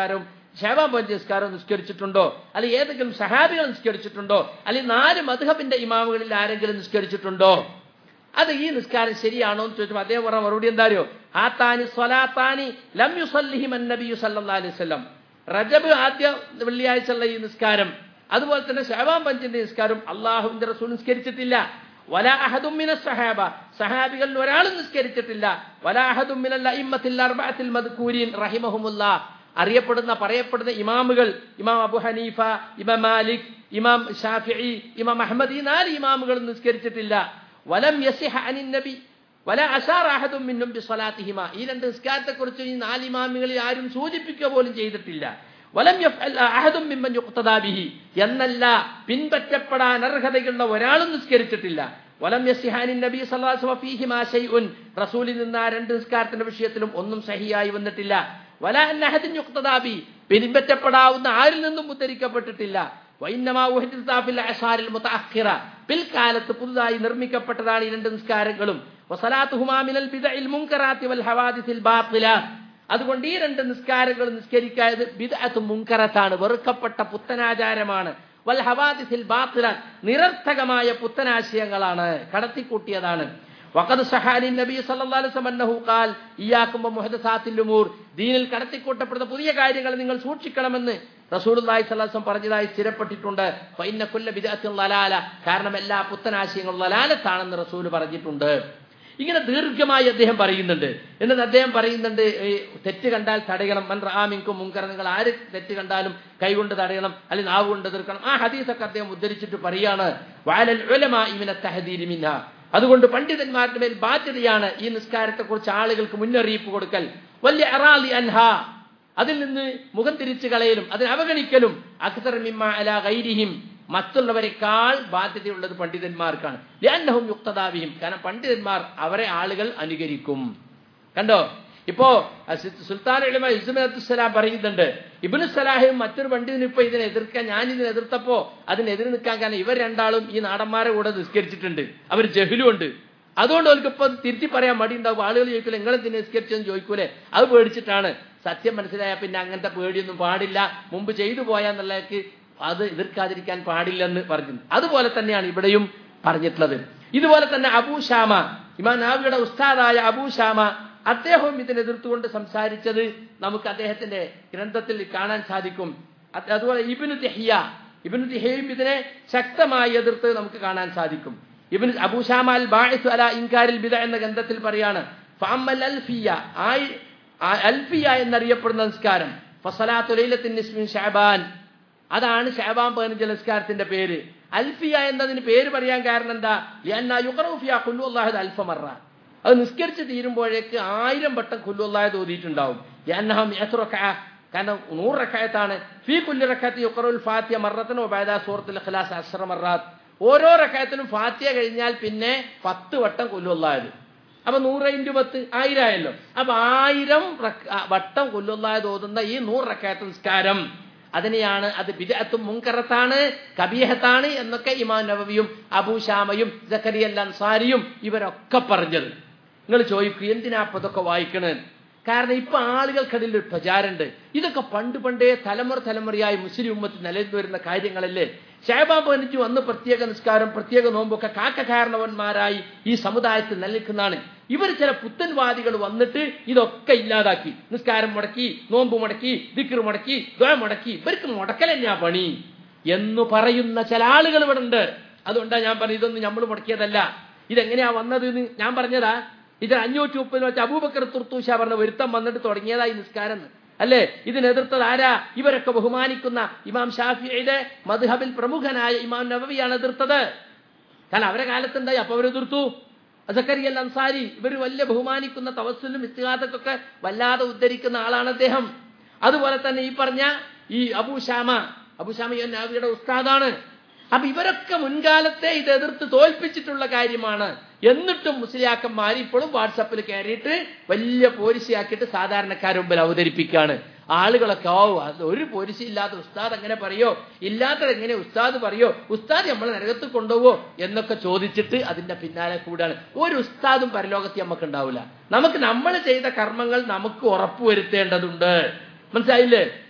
ഷേബാൻ പഞ്ച് നിസ്കാരം നിസ്കരിച്ചിട്ടുണ്ടോ അല്ലെങ്കിൽ ഏതെങ്കിലും സഹാബികൾ നിസ്കരിച്ചിട്ടുണ്ടോ അല്ലെങ്കിൽ നാല് മധുഹബിന്റെ ഇമാമുകളിൽ ആരെങ്കിലും നിസ്കരിച്ചിട്ടുണ്ടോ അത് ഈ നിസ്കാരം ശരിയാണോ എന്ന് ചോദിച്ചപ്പോൾ അദ്ദേഹം പറഞ്ഞ മറുപടി എന്താറിയോ ആത്താനി സ്വലാത്താനി ലം യുസല്ലിഹിം നബിയു സല്ലല്ലാഹു അലൈഹി വസല്ലം റജബ് ആദ്യ വെള്ളിയാഴ്ചയുള്ള ഈ നിസ്കാരം അതുപോലെ തന്നെ ഷഹബാൻ പഞ്ചിന്റെ നിസ്കാരം അള്ളാഹുവിന്റെ റസൂൽ നിസ്കരിച്ചിട്ടില്ല വല അഹദുമിന സഹാബ സഹാബികളിൽ ഒരാളും നിസ്കരിച്ചിട്ടില്ല വല അഹദുമിനൽ അഇമ്മത്തിൽ അർബഅത്തിൽ മദ്കൂരീൻ റഹിമഹുമുല്ല അറിയപ്പെടുന്ന പറയപ്പെടുന്ന ഇമാമുകൾ ഇമാം അബു ഹനീഫ ഇമാം മാലിക് ഇമാം ഷാഫിഇ ഇമാം അഹമ്മദ് ഈ നാല് ഇമാമുകളും നിസ്കരിച്ചിട്ടില്ല വലം യസിഹ അനിൻ നബി വല അഷാർ അഹദും മിന്നും ബിസ്വലാത്തിഹിമ ഈ രണ്ട് നിസ്കാരത്തെക്കുറിച്ച് ഈ നാല് ഇമാമുകളിൽ ആരും സൂചിപ്പിക്കുക പോലും ചെയ്തിട്ടില്ല വലം യഫ്അൽ അഹദും മിമ്മൻ യുഖ്തദാ ബിഹി എന്നല്ല പിൻപറ്റപ്പെടാൻ അർഹതയുള്ള ഒരാളും നിസ്കരിച്ചിട്ടില്ല വലം യസിഹാനിൻ നബി സല്ലല്ലാഹു അലൈഹി വസല്ലം ഫീഹിമാ ഷൈഉൻ റസൂലിൽ നിന്ന് ആ രണ്ട് നിസ്കാരത്തിന്റെ വിഷയത്തിലും ഒന്നും സഹിയായി വന്നിട്ടില്ല വല അൻ അഹദിൻ യുഖ്തദാ ബി പിൻപറ്റപ്പെടാവുന്ന ആരിൽ നിന്നും ഉദ്ധരിക്കപ്പെട്ടിട്ടില്ല വൈന്നമാ ഉഹദിസ ഫിൽ അശാരിൽ മുതഅഖിറ പിൽക്കാലത്ത് പുതുതായി നിർമ്മിക്കപ്പെട്ടതാണ് ഈ രണ്ട് നിസ്കാരങ്ങളും വസലാത്തുഹുമാ മിനൽ ബിദഇൽ മുൻകറാത്തി വൽ ഹവാദിസിൽ ബാത്തില അതുകൊണ്ട് ഈ രണ്ട് നിസ്കാരങ്ങൾ നിസ്കരിക്കായത് ബിദഅത്ത് മുൻകറത്താണ് വെറുക്കപ്പെട്ട പുത്തനാചാരമാണ് വൽ ഹവാദിസിൽ ബാത്തില നിരർത്ഥകമായ പുത്തനാശയങ്ങളാണ് കടത്തിക്കൂട്ടിയതാണ് വഖദ് സഹാനി നബി സല്ലല്ലാഹു അലൈഹി വസല്ലം അന്നഹു ഖാൽ ഇയ്യാകും മുഹദസാത്തിൽ ഉമൂർ ദീനിൽ കടത്തിക്കൂട്ടപ്പെടുന്ന പുതിയ കാര്യങ്ങൾ നിങ്ങൾ സൂക്ഷിക്കണമെന്ന് റസൂലുള്ളാഹി സ്വല്ലല്ലാഹു അലൈഹി വസല്ലം പറഞ്ഞതായി സ്ഥിരപ്പെട്ടിട്ടുണ്ട് ഫഇന്ന കുല്ല ബിദഅത്തിൻ ലലാല കാരണം എല്ലാ പുത്തനാശയങ്ങളും ലലാലത്താണെന്ന് റസൂൽ പറഞ്ഞിട്ടുണ്ട് ഇങ്ങനെ ദീർഘമായി അദ്ദേഹം പറയുന്നുണ്ട് എന്നിട്ട് അദ്ദേഹം പറയുന്നുണ്ട് ഈ തെറ്റ് കണ്ടാൽ തടയണം മൻ റാമിങ്കും മുൻകർ നിങ്ങൾ ആര് തെറ്റ് കണ്ടാലും കൈകൊണ്ട് തടയണം അല്ലെങ്കിൽ നാവ് കൊണ്ട് എതിർക്കണം ആ ഹദീസൊക്കെ അദ്ദേഹം ഉദ്ധരിച്ചിട്ട് പറയാണ് വാലൽ ഉലമാ ഇമിന തഹദീരി മിൻഹ അതുകൊണ്ട് പണ്ഡിതന്മാരുടെ മേൽ ബാധ്യതയാണ് ഈ നിസ്കാരത്തെക്കുറിച്ച് ആളുകൾക്ക് മുന്നറിയിപ്പ് കൊടുക്കൽ വലിയ അറാലി അൻഹ അതിൽ നിന്ന് മുഖം തിരിച്ചു കളയലും അതിനെ അവഗണിക്കലും അക്സർ മിമ്മ അല ഗൈരിഹിം മറ്റുള്ളവരെക്കാൾ ബാധ്യതയുള്ളത് പണ്ഡിതന്മാർക്കാണ് ലിഅന്നഹും യുക്തദാവിഹിം കാരണം പണ്ഡിതന്മാർ അവരെ ആളുകൾ അനുകരിക്കും കണ്ടോ ഇപ്പോ സുൽത്താൻ എളിമ ഇസ്മത്തുസലാം പറയുന്നുണ്ട് ഇബിനു സലാഹും മറ്റൊരു പണ്ഡിതനും ഇപ്പൊ ഇതിനെ എതിർക്കാൻ ഞാൻ ഇതിനെ എതിർത്തപ്പോ അതിനെതിരെ നിൽക്കാൻ കാരണം ഇവർ രണ്ടാളും ഈ നാടന്മാരെ കൂടെ നിസ്കരിച്ചിട്ടുണ്ട് അവർ ജഹിലുണ്ട് അതുകൊണ്ട് അവർക്ക് ഇപ്പൊ തിരുത്തി പറയാൻ മടി ഉണ്ടാവും ആളുകൾ ചോദിക്കൂലെ നിങ്ങൾ എന്തിനെ നിസ്കരിച്ചെന്ന് ചോദിക്കൂലെ അത് പേടിച്ചിട്ടാണ് സത്യം മനസ്സിലായ പിന്നെ അങ്ങനത്തെ പേടിയൊന്നും പാടില്ല മുമ്പ് ചെയ്തു പോയാന്നുള്ളവർക്ക് അത് എതിർക്കാതിരിക്കാൻ പാടില്ലെന്ന് പറഞ്ഞു അതുപോലെ തന്നെയാണ് ഇവിടെയും പറഞ്ഞിട്ടുള്ളത് ഇതുപോലെ തന്നെ അബൂഷാമ ഇമാൻ നാവിയുടെ ഉസ്താദായ അബൂഷാമ അദ്ദേഹവും ഇതിനെ എതിർത്തുകൊണ്ട് സംസാരിച്ചത് നമുക്ക് അദ്ദേഹത്തിന്റെ ഗ്രന്ഥത്തിൽ കാണാൻ സാധിക്കും അത് അതുപോലെ ഇബിനു തെഹിയ ഇബിനു തെഹിയും ഇതിനെ ശക്തമായി എതിർത്ത് നമുക്ക് കാണാൻ സാധിക്കും ഇബിൻ അബൂഷാമ അൽ ബാഇസ് അല ഇൻകാരിൽ ബിദ എന്ന ഗ്രന്ഥത്തിൽ പറയാണ് ഫഅമ്മൽ അൽഫിയ ആയി അൽഫിയ എന്നറിയപ്പെടുന്ന നിസ്കാരം ഫസലാത്തു ലൈലത്തിൻ നിസ്മിൻ ഷഅബാൻ അതാണ് ഷാബാൻ പതിനഞ്ച് നിസ്കാരത്തിന്റെ പേര് അൽഫിയ എന്നതിന് പേര് പറയാൻ കാരണം എന്താ ലിയന്ന യുഖറൂഫിയ കുല്ലു അല്ലാഹു അൽഫമറ അത് നിസ്കരിച്ച് തീരുമ്പോഴേക്ക് ആയിരം വട്ടം കുല്ലു അല്ലാഹു ഓതിയിട്ടുണ്ടാവും ലിയന്നഹം യസ്റക കാരണം നൂറ് റക്കായത്താണ് ഫീ കുല്ലി റക്കാത്ത് യുഖറുൽ ഫാത്തിയ മറത്തനോ ബൈദാ സൂറത്തുൽ ഇഖ്ലാസ് അസ്റ മറാത്ത് ഓരോ റക്കായത്തിനും ഫാത്തിയ കഴിഞ്ഞാൽ പിന്നെ പത്ത് വട്ടം കുല്ലു അല്ലാഹു അപ്പൊ നൂറ് ഇൻറ്റു പത്ത് ആയിരം ആയല്ലോ അപ്പൊ ആയിരം വട്ടം കൊല്ലുള്ളായത് ഓതുന്ന ഈ നൂറ് റക്കായത്ത് നിസ്കാരം അതിനെയാണ് അത് ബിദഅത്തും മുൻകറത്താണ് കബീഹത്താണ് എന്നൊക്കെ ഇമാം നബവിയും അബൂഷാമയും ജക്കരിയൽ അൻസാരിയും ഇവരൊക്കെ പറഞ്ഞത് നിങ്ങൾ ചോദിക്കും എന്തിനാ അപ്പൊ ഇതൊക്കെ വായിക്കണേ കാരണം ഇപ്പൊ ആളുകൾക്കതിൽ ഒരു പ്രചാരമുണ്ട് ഇതൊക്കെ പണ്ട് പണ്ടേ തലമുറ തലമുറയായി മുസ്ലിം ഉമ്മത്ത് നിലനിന്ന് വരുന്ന കാര്യങ്ങളല്ലേ ഷാബാബ് പതിനഞ്ചു അന്ന് പ്രത്യേക നിസ്കാരം പ്രത്യേക നോമ്പൊക്കെ കാക്ക കാരണവന്മാരായി ഈ സമുദായത്തിൽ നിലനിൽക്കുന്നതാണ് ഇവർ ചില പുത്തൻവാദികൾ വന്നിട്ട് ഇതൊക്കെ ഇല്ലാതാക്കി നിസ്കാരം മുടക്കി നോമ്പ് മുടക്കി ദിക്കർ മുടക്കി ദ്വ മുടക്കി ഇവർക്ക് മുടക്കലെന്നാ പണി എന്ന് പറയുന്ന ചില ആളുകൾ ഇവിടെ ഉണ്ട് അതുകൊണ്ടാണ് ഞാൻ പറഞ്ഞു ഇതൊന്നും നമ്മൾ മുടക്കിയതല്ല ഇതെങ്ങനെയാ വന്നത് എന്ന് ഞാൻ പറഞ്ഞതാ ഇത് അഞ്ഞൂറ്റി മുപ്പതിൽ വെച്ച് അബൂബക്കർ തുർത്തൂഷ പറഞ്ഞ ഒരുത്തം വന്നിട്ട് തുടങ്ങിയതായി നിസ്കാരം അല്ലേ ഇതിനെതിർത്തത് ആരാ ഇവരൊക്കെ ബഹുമാനിക്കുന്ന ഇമാം ഷാഫിയുടെ മധുഹബിൽ പ്രമുഖനായ ഇമാം നബവിയാണ് എതിർത്തത് കാരണം അവരെ കാലത്തുണ്ടായി അപ്പൊ അവരെതിർത്തു അസക്കരി അൽ അൻസാരി ഇവർ വലിയ ബഹുമാനിക്കുന്ന തവസ്സിലും ഇസ്തിഹാദക്കൊക്കെ വല്ലാതെ ഉദ്ധരിക്കുന്ന ആളാണ് അദ്ദേഹം അതുപോലെ തന്നെ ഈ പറഞ്ഞ ഈ അബൂഷാമ അബൂഷാമ ഈ നബിയുടെ ഉസ്താദാണ് അപ്പൊ ഇവരൊക്കെ മുൻകാലത്തെ ഇത് എതിർത്ത് തോൽപ്പിച്ചിട്ടുള്ള കാര്യമാണ് എന്നിട്ടും മുസ്ലിയാക്കന്മാർ ഇപ്പോഴും വാട്സപ്പിൽ കയറിയിട്ട് വലിയ പോലിസിയാക്കിയിട്ട് സാധാരണക്കാരുടെ മുമ്പിൽ അവതരിപ്പിക്കുകയാണ് ആളുകളൊക്കെ ഓ അത് ഒരു പോലിസി ഇല്ലാത്ത ഉസ്താദ് എങ്ങനെ പറയോ ഇല്ലാത്തത് എങ്ങനെ ഉസ്താദ് പറയോ ഉസ്താദ് നമ്മളെ നരകത്ത് കൊണ്ടുപോവോ എന്നൊക്കെ ചോദിച്ചിട്ട് അതിന്റെ പിന്നാലെ കൂടാണ് ഒരു ഉസ്താദും പരലോകത്ത് നമുക്ക് ഉണ്ടാവില്ല നമുക്ക് നമ്മൾ ചെയ്ത കർമ്മങ്ങൾ നമുക്ക് ഉറപ്പുവരുത്തേണ്ടതുണ്ട് മനസ്സിലായില്ലേ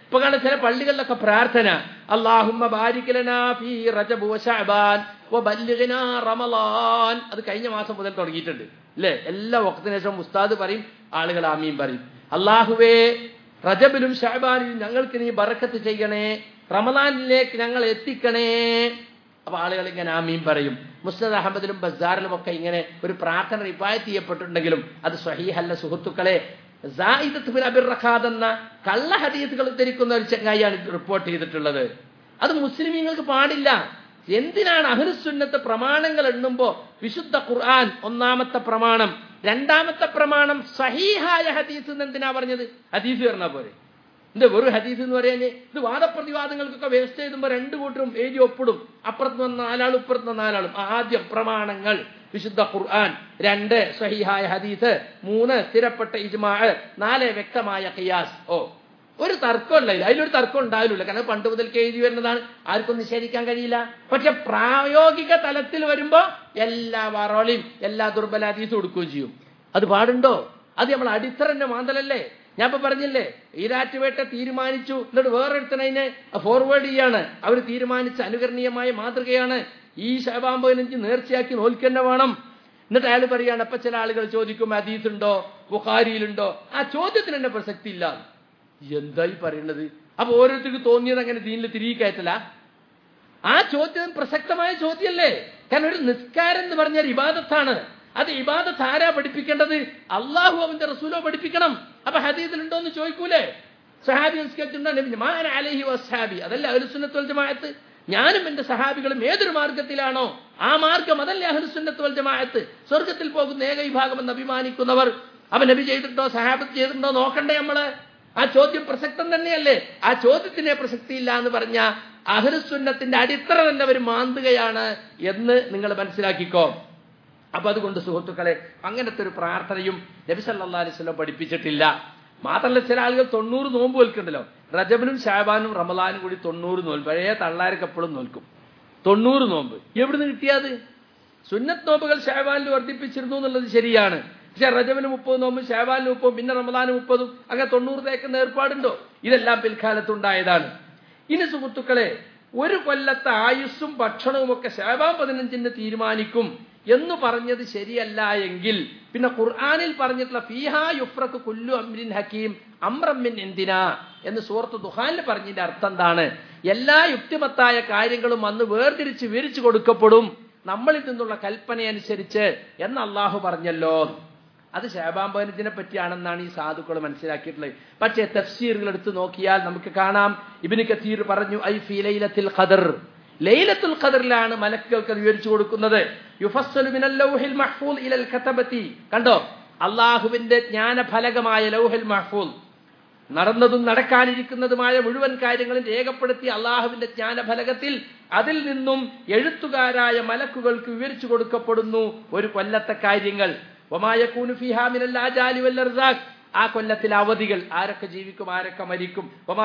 ഇപ്പൊ കാണുന്ന ചില പള്ളികളിലൊക്കെ പ്രാർത്ഥന അള്ളാഹുമ്മ ബാരിക്കലനാ ഫീ റജബ് വ ശഅബാൻ വ ബല്ലിഗ്നാ റമളാൻ അത് കഴിഞ്ഞ മാസം മുതൽ തുടങ്ങിയിട്ടുണ്ട് അല്ലേ എല്ലാ വക്തിനു ശേഷം ഉസ്താദ് പറയും ആളുകൾ ആമീൻ പറയും അള്ളാഹുവേ റജബിലും ഷഹബാനിലും ഞങ്ങൾക്ക് നീ ബറക്കത്ത് ചെയ്യണേ റമദാനിലേക്ക് ഞങ്ങൾ എത്തിക്കണേ അപ്പൊ ആളുകൾ ഇങ്ങനെ ആമീൻ പറയും മുസ്തദ് അഹമ്മദിലും ബസാറിലും ഒക്കെ ഇങ്ങനെ ഒരു പ്രാർത്ഥന റിപ്പായത്ത് ചെയ്യപ്പെട്ടിട്ടുണ്ടെങ്കിലും അത് സ്വഹീഹല്ല സുഹൃത്തുക്കളെ സായിദത്ത് ബിൻ അബിർ റഖാദ് എന്ന കള്ള ഹദീസുകൾ ഉദ്ധരിക്കുന്ന ഒരു ചങ്ങായിയാണ് ഇത് റിപ്പോർട്ട് ചെയ്തിട്ടുള്ളത് അത് മുസ്ലിമീങ്ങൾക്ക് പാടില്ല എന്തിനാണ് അഹ്ലുസുന്നത്ത് പ്രമാണങ്ങൾ എണ്ണുമ്പോ വിശുദ്ധ ഖുർആൻ ഒന്നാമത്തെ പ്രമാണം രണ്ടാമത്തെ പ്രമാണം സഹീഹായ ഹദീസ് എന്ന് എന്തിനാ പറഞ്ഞത് ഹദീസ് പറഞ്ഞ പോലെ ഇത് വെറും ഹദീസ് എന്ന് പറയാൻ ഇത് വാദപ്രതിവാദങ്ങൾക്കൊക്കെ വേസ്റ്റ് ചെയ്തുമ്പോ രണ്ടു കൂട്ടരും എഴുതി ഒപ്പിടും അപ്പുറത്ത് വന്ന നാലാളും ഇപ്പുറത്ത് വന്ന നാലാളും ആദ്യം പ്രമാണങ്ങൾ വിശുദ്ധ ഖുർആൻ രണ്ട് സഹിഹായ ഹദീസ് മൂന്ന് സ്ഥിരപ്പെട്ട ഇജ്മാ നാല് വ്യക്തമായ ഖിയാസ് ഓ ഒരു തർക്കമല്ല ഇത് അതിലൊരു തർക്കം ഉണ്ടാവില്ല കാരണം പണ്ട് മുതൽക്ക് എഴുതി വരുന്നതാണ് ആർക്കും നിഷേധിക്കാൻ കഴിയില്ല പക്ഷെ പ്രായോഗിക തലത്തിൽ വരുമ്പോ എല്ലാ വറോളിയും എല്ലാ ദുർബല ഹദീസും കൊടുക്കുകയും ചെയ്യും അത് പാടുണ്ടോ അത് നമ്മൾ അടിത്തറന്റെ മാന്തലല്ലേ ഞാൻ ഇപ്പൊ പറഞ്ഞില്ലേ ഈരാറ്റുപേട്ട തീരുമാനിച്ചു എന്നിട്ട് വേറൊരുത്തനതിനെ ഫോർവേഡ് ചെയ്യാണ് അവർ തീരുമാനിച്ച അനുകരണീയമായ മാതൃകയാണ് ഈ ശബാം പതിനഞ്ച് നേർച്ചയാക്കി നോൽക്കന്നെ വേണം എന്നിട്ട് അയാൾ പറയാണ് അപ്പൊ ചില ആളുകൾ ചോദിക്കും ഹദീസ് ഉണ്ടോ ബുഖാരിയിലുണ്ടോ ആ ചോദ്യത്തിന് തന്നെ പ്രസക്തി ഇല്ല എന്തായി പറയണത് അപ്പൊ ഓരോരുത്തർക്ക് തോന്നിയത് അങ്ങനെ ദീനിൽ തിരികെ കയറ്റല ആ ചോദ്യം പ്രസക്തമായ ചോദ്യമല്ലേ കാരണം ഒരു നിസ്കാരം എന്ന് പറഞ്ഞാൽ ഇബാദത്താണ് അത് ഇബാദത്ത് ആരാ പഠിപ്പിക്കേണ്ടത് അള്ളാഹു അവന്റെ റസൂലോ പഠിപ്പിക്കണം അപ്പൊ ഹദീദിലുണ്ടോ എന്ന് ചോദിക്കൂലേ സഹാബി നിസ്കരിച്ചിട്ടുണ്ടോ അലഹി വസ്ഹാബി അതല്ല അഹുസുന്നത്തുൽ ജമാഅത്ത് ഞാനും എന്റെ സഹാബികളും ഏതൊരു മാർഗത്തിലാണോ ആ മാർഗം അതല്ലേ അഹുസുന്നത്തുൽ ജമാഅത്ത് സ്വർഗത്തിൽ പോകുന്ന ഏക വിഭാഗമെന്ന് അഭിമാനിക്കുന്നവർ അവൻ നബി ചെയ്തിട്ടോ സഹാബത്ത് ചെയ്തിട്ടുണ്ടോ നോക്കണ്ടേ നമ്മള് ആ ചോദ്യം പ്രസക്തം തന്നെയല്ലേ ആ ചോദ്യത്തിനെ പ്രസക്തിയില്ല എന്ന് പറഞ്ഞ അഹ്ലുസുന്നത്തിന്റെ അടിത്തറ തന്നെ അവർ മാന്തുകയാണ് എന്ന് നിങ്ങൾ മനസ്സിലാക്കിക്കോ അപ്പൊ അതുകൊണ്ട് സുഹൃത്തുക്കളെ അങ്ങനത്തെ ഒരു പ്രാർത്ഥനയും നബി സല്ലാ അലൈവല്ലം പഠിപ്പിച്ചിട്ടില്ല മാത്രമല്ല ചില ആളുകൾ തൊണ്ണൂറ് നോമ്പ് നോൽക്കുന്നുണ്ടല്ലോ റജബിനും ഷാബാനും റമലാനും കൂടി തൊണ്ണൂറ് നോൽപ്പ് പഴയ തള്ളാരൊക്കെ എപ്പോഴും നോൽക്കും തൊണ്ണൂറ് നോമ്പ് എവിടുന്ന് കിട്ടിയത് സുന്നത്ത് നോമ്പുകൾ ഷാബാനിൽ വർദ്ധിപ്പിച്ചിരുന്നു എന്നുള്ളത് ശരിയാണ് പക്ഷെ റജബിന് മുപ്പത് നോമ്പും ഷാബാനിന് മുപ്പതും പിന്നെ റമദാന് മുപ്പതും അങ്ങനെ തൊണ്ണൂറ് തേക്കുന്ന ഏർപ്പാടുണ്ടോ ഇതെല്ലാം പിൽക്കാലത്തുണ്ടായതാണ് ഇനി സുഹൃത്തുക്കളെ ഒരു കൊല്ലത്തെ ആയുസ്സും ഭക്ഷണവും ഒക്കെ ഷാബാൻ പതിനഞ്ചിന് തീരുമാനിക്കും എന്ന് പറഞ്ഞത് ശരിയല്ല എങ്കിൽ പിന്നെ ഖുർആാനിൽ പറഞ്ഞിട്ടുള്ള ഫീഹാ യുഫ്രക്ക് കുല്ലു അമ്രിൻ ഹക്കീം അമ്രമ്മിൻ എന്തിനാ എന്ന് സൂറത്ത് ദുഹാനിൽ പറഞ്ഞതിന്റെ അർത്ഥം എന്താണ് എല്ലാ യുക്തിമത്തായ കാര്യങ്ങളും അന്ന് വേർതിരിച്ച് വിവരിച്ചു കൊടുക്കപ്പെടും നമ്മളിൽ നിന്നുള്ള കൽപ്പനയനുസരിച്ച് എന്ന് അള്ളാഹു പറഞ്ഞല്ലോ അത് ഷാബാമ്പനത്തിനെ പറ്റിയാണെന്നാണ് ഈ സാധുക്കൾ മനസ്സിലാക്കിയിട്ടുള്ളത് പക്ഷേ തഫ്സീറുകൾ എടുത്ത് നോക്കിയാൽ നമുക്ക് കാണാം ഇബിന് കത്തീർ പറഞ്ഞു ഐ ഫി ലൈലത്തിൽ ഖദർ ലൈലത്തുൽ ഖദറിലാണ് മലക്കുകൾക്ക് വിവരിച്ചു കൊടുക്കുന്നത് യുഫസ്സലുമിനൽ മഹ്ഫൂൽ ഇലൽ ഖതബത്തി കണ്ടോ അള്ളാഹുവിന്റെ ജ്ഞാനഫലകമായ ലൗഹൽ മഹ്ഫൂൽ നടന്നതും നടക്കാനിരിക്കുന്നതുമായ മുഴുവൻ കാര്യങ്ങളും രേഖപ്പെടുത്തി അള്ളാഹുവിന്റെ ജ്ഞാനഫലകത്തിൽ അതിൽ നിന്നും എഴുത്തുകാരായ മലക്കുകൾക്ക് വിവരിച്ചു കൊടുക്കപ്പെടുന്നു ഒരു കൊല്ലത്തെ കാര്യങ്ങൾ ആ കൊല്ലത്തിലെ അവധികൾ ആരൊക്കെ ജീവിക്കും ആരൊക്കെ മരിക്കും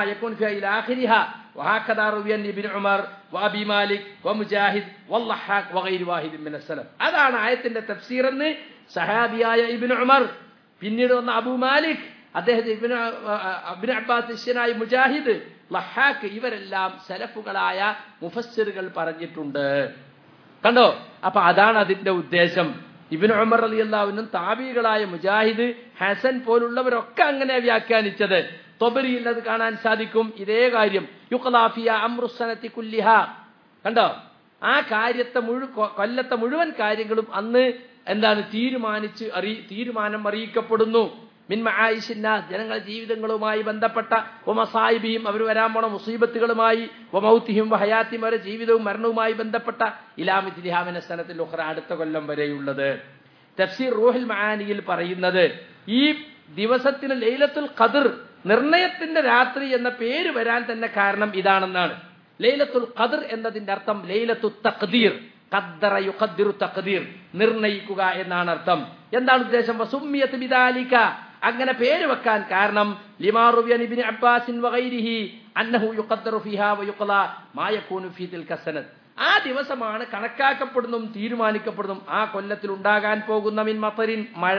അതാണ് ആയത്തിന്റെ തഫ്സീർ എന്ന് സഹാബിയായ ഇബിൻ ഉമർ പിന്നീട് വന്ന അബു മാലിക് അദ്ദേഹത്തെ അബിൻ അബ്ബാസ് ശിഷ്യനായ മുജാഹിദ് ലഹാക്ക് ഇവരെല്ലാം സലഫുകളായ മുഫസ്സിറുകൾ പറഞ്ഞിട്ടുണ്ട് കണ്ടോ അപ്പൊ അതാണ് അതിന്റെ ഉദ്ദേശം ഇബിൻ ഉമർ അലി അള്ളാവിനും താബികളായ മുജാഹിദ് ഹസൻ പോലുള്ളവരൊക്കെ അങ്ങനെ വ്യാഖ്യാനിച്ചത് തൊബരിയിൽ അത് കാണാൻ സാധിക്കും ഇതേ കാര്യം യുക്ലാഫിയ അമ്രുസനത്തി കുല്ലിഹ കണ്ടോ ആ കാര്യത്തെ മുഴു കൊല്ലത്തെ മുഴുവൻ കാര്യങ്ങളും അന്ന് എന്താണ് തീരുമാനിച്ച് അറിയി തീരുമാനം അറിയിക്കപ്പെടുന്നു മിൻമആയിഷിന്നാസ് ജനങ്ങളുടെ ജീവിതങ്ങളുമായി ബന്ധപ്പെട്ട ഒമസായിബിയും അവർ വരാൻ പോണ മുസീബത്തുകളുമായി ഒമൗത്തിയും ഹയാത്തിയും അവരുടെ ജീവിതവും മരണവുമായി ബന്ധപ്പെട്ട ഇലാമിത്തിലിഹാമിന സ്ഥലത്തിൽ ഉഹ്റ അടുത്ത കൊല്ലം വരെയുള്ളത് തഫ്സീർ റൂഹിൽ മഹാനിയിൽ പറയുന്നത് ഈ ദിവസത്തിന് ലൈലത്തുൽ ഖദർ നിർണയത്തിന്റെ രാത്രി എന്ന പേര് വരാൻ തന്നെ കാരണം ഇതാണെന്നാണ് ലൈലത്തുൽ ഖദർ എന്നതിന്റെ അർത്ഥം ലൈലത്തു തഖ്ദീർ ഖദ്ദറ യുഖദ്ദിറു തഖ്ദീർ നിർണയിക്കുക എന്നാണ് അർത്ഥം എന്താണ് ഉദ്ദേശം വസുമ്മിയത്ത് ബിദാലിക അങ്ങനെ പേര് വെക്കാൻ കാരണം ലിമാറുബിയൻ ഇബ്നു അബ്ബാസിൻ വഗൈരിഹി അന്നഹു യുഖദ്ദറു ഫിഹാ വയുഖ്ല മാ യകൂനു ഫീ തിൽക സനദ് ആ ദിവസമാണ് കണക്കാക്കപ്പെടുന്നതും തീരുമാനിക്കപ്പെടുന്നതും ആ കൊല്ലത്തിൽ ഉണ്ടാകാൻ പോകുന്ന മിൻ മത്തരിൻ മഴ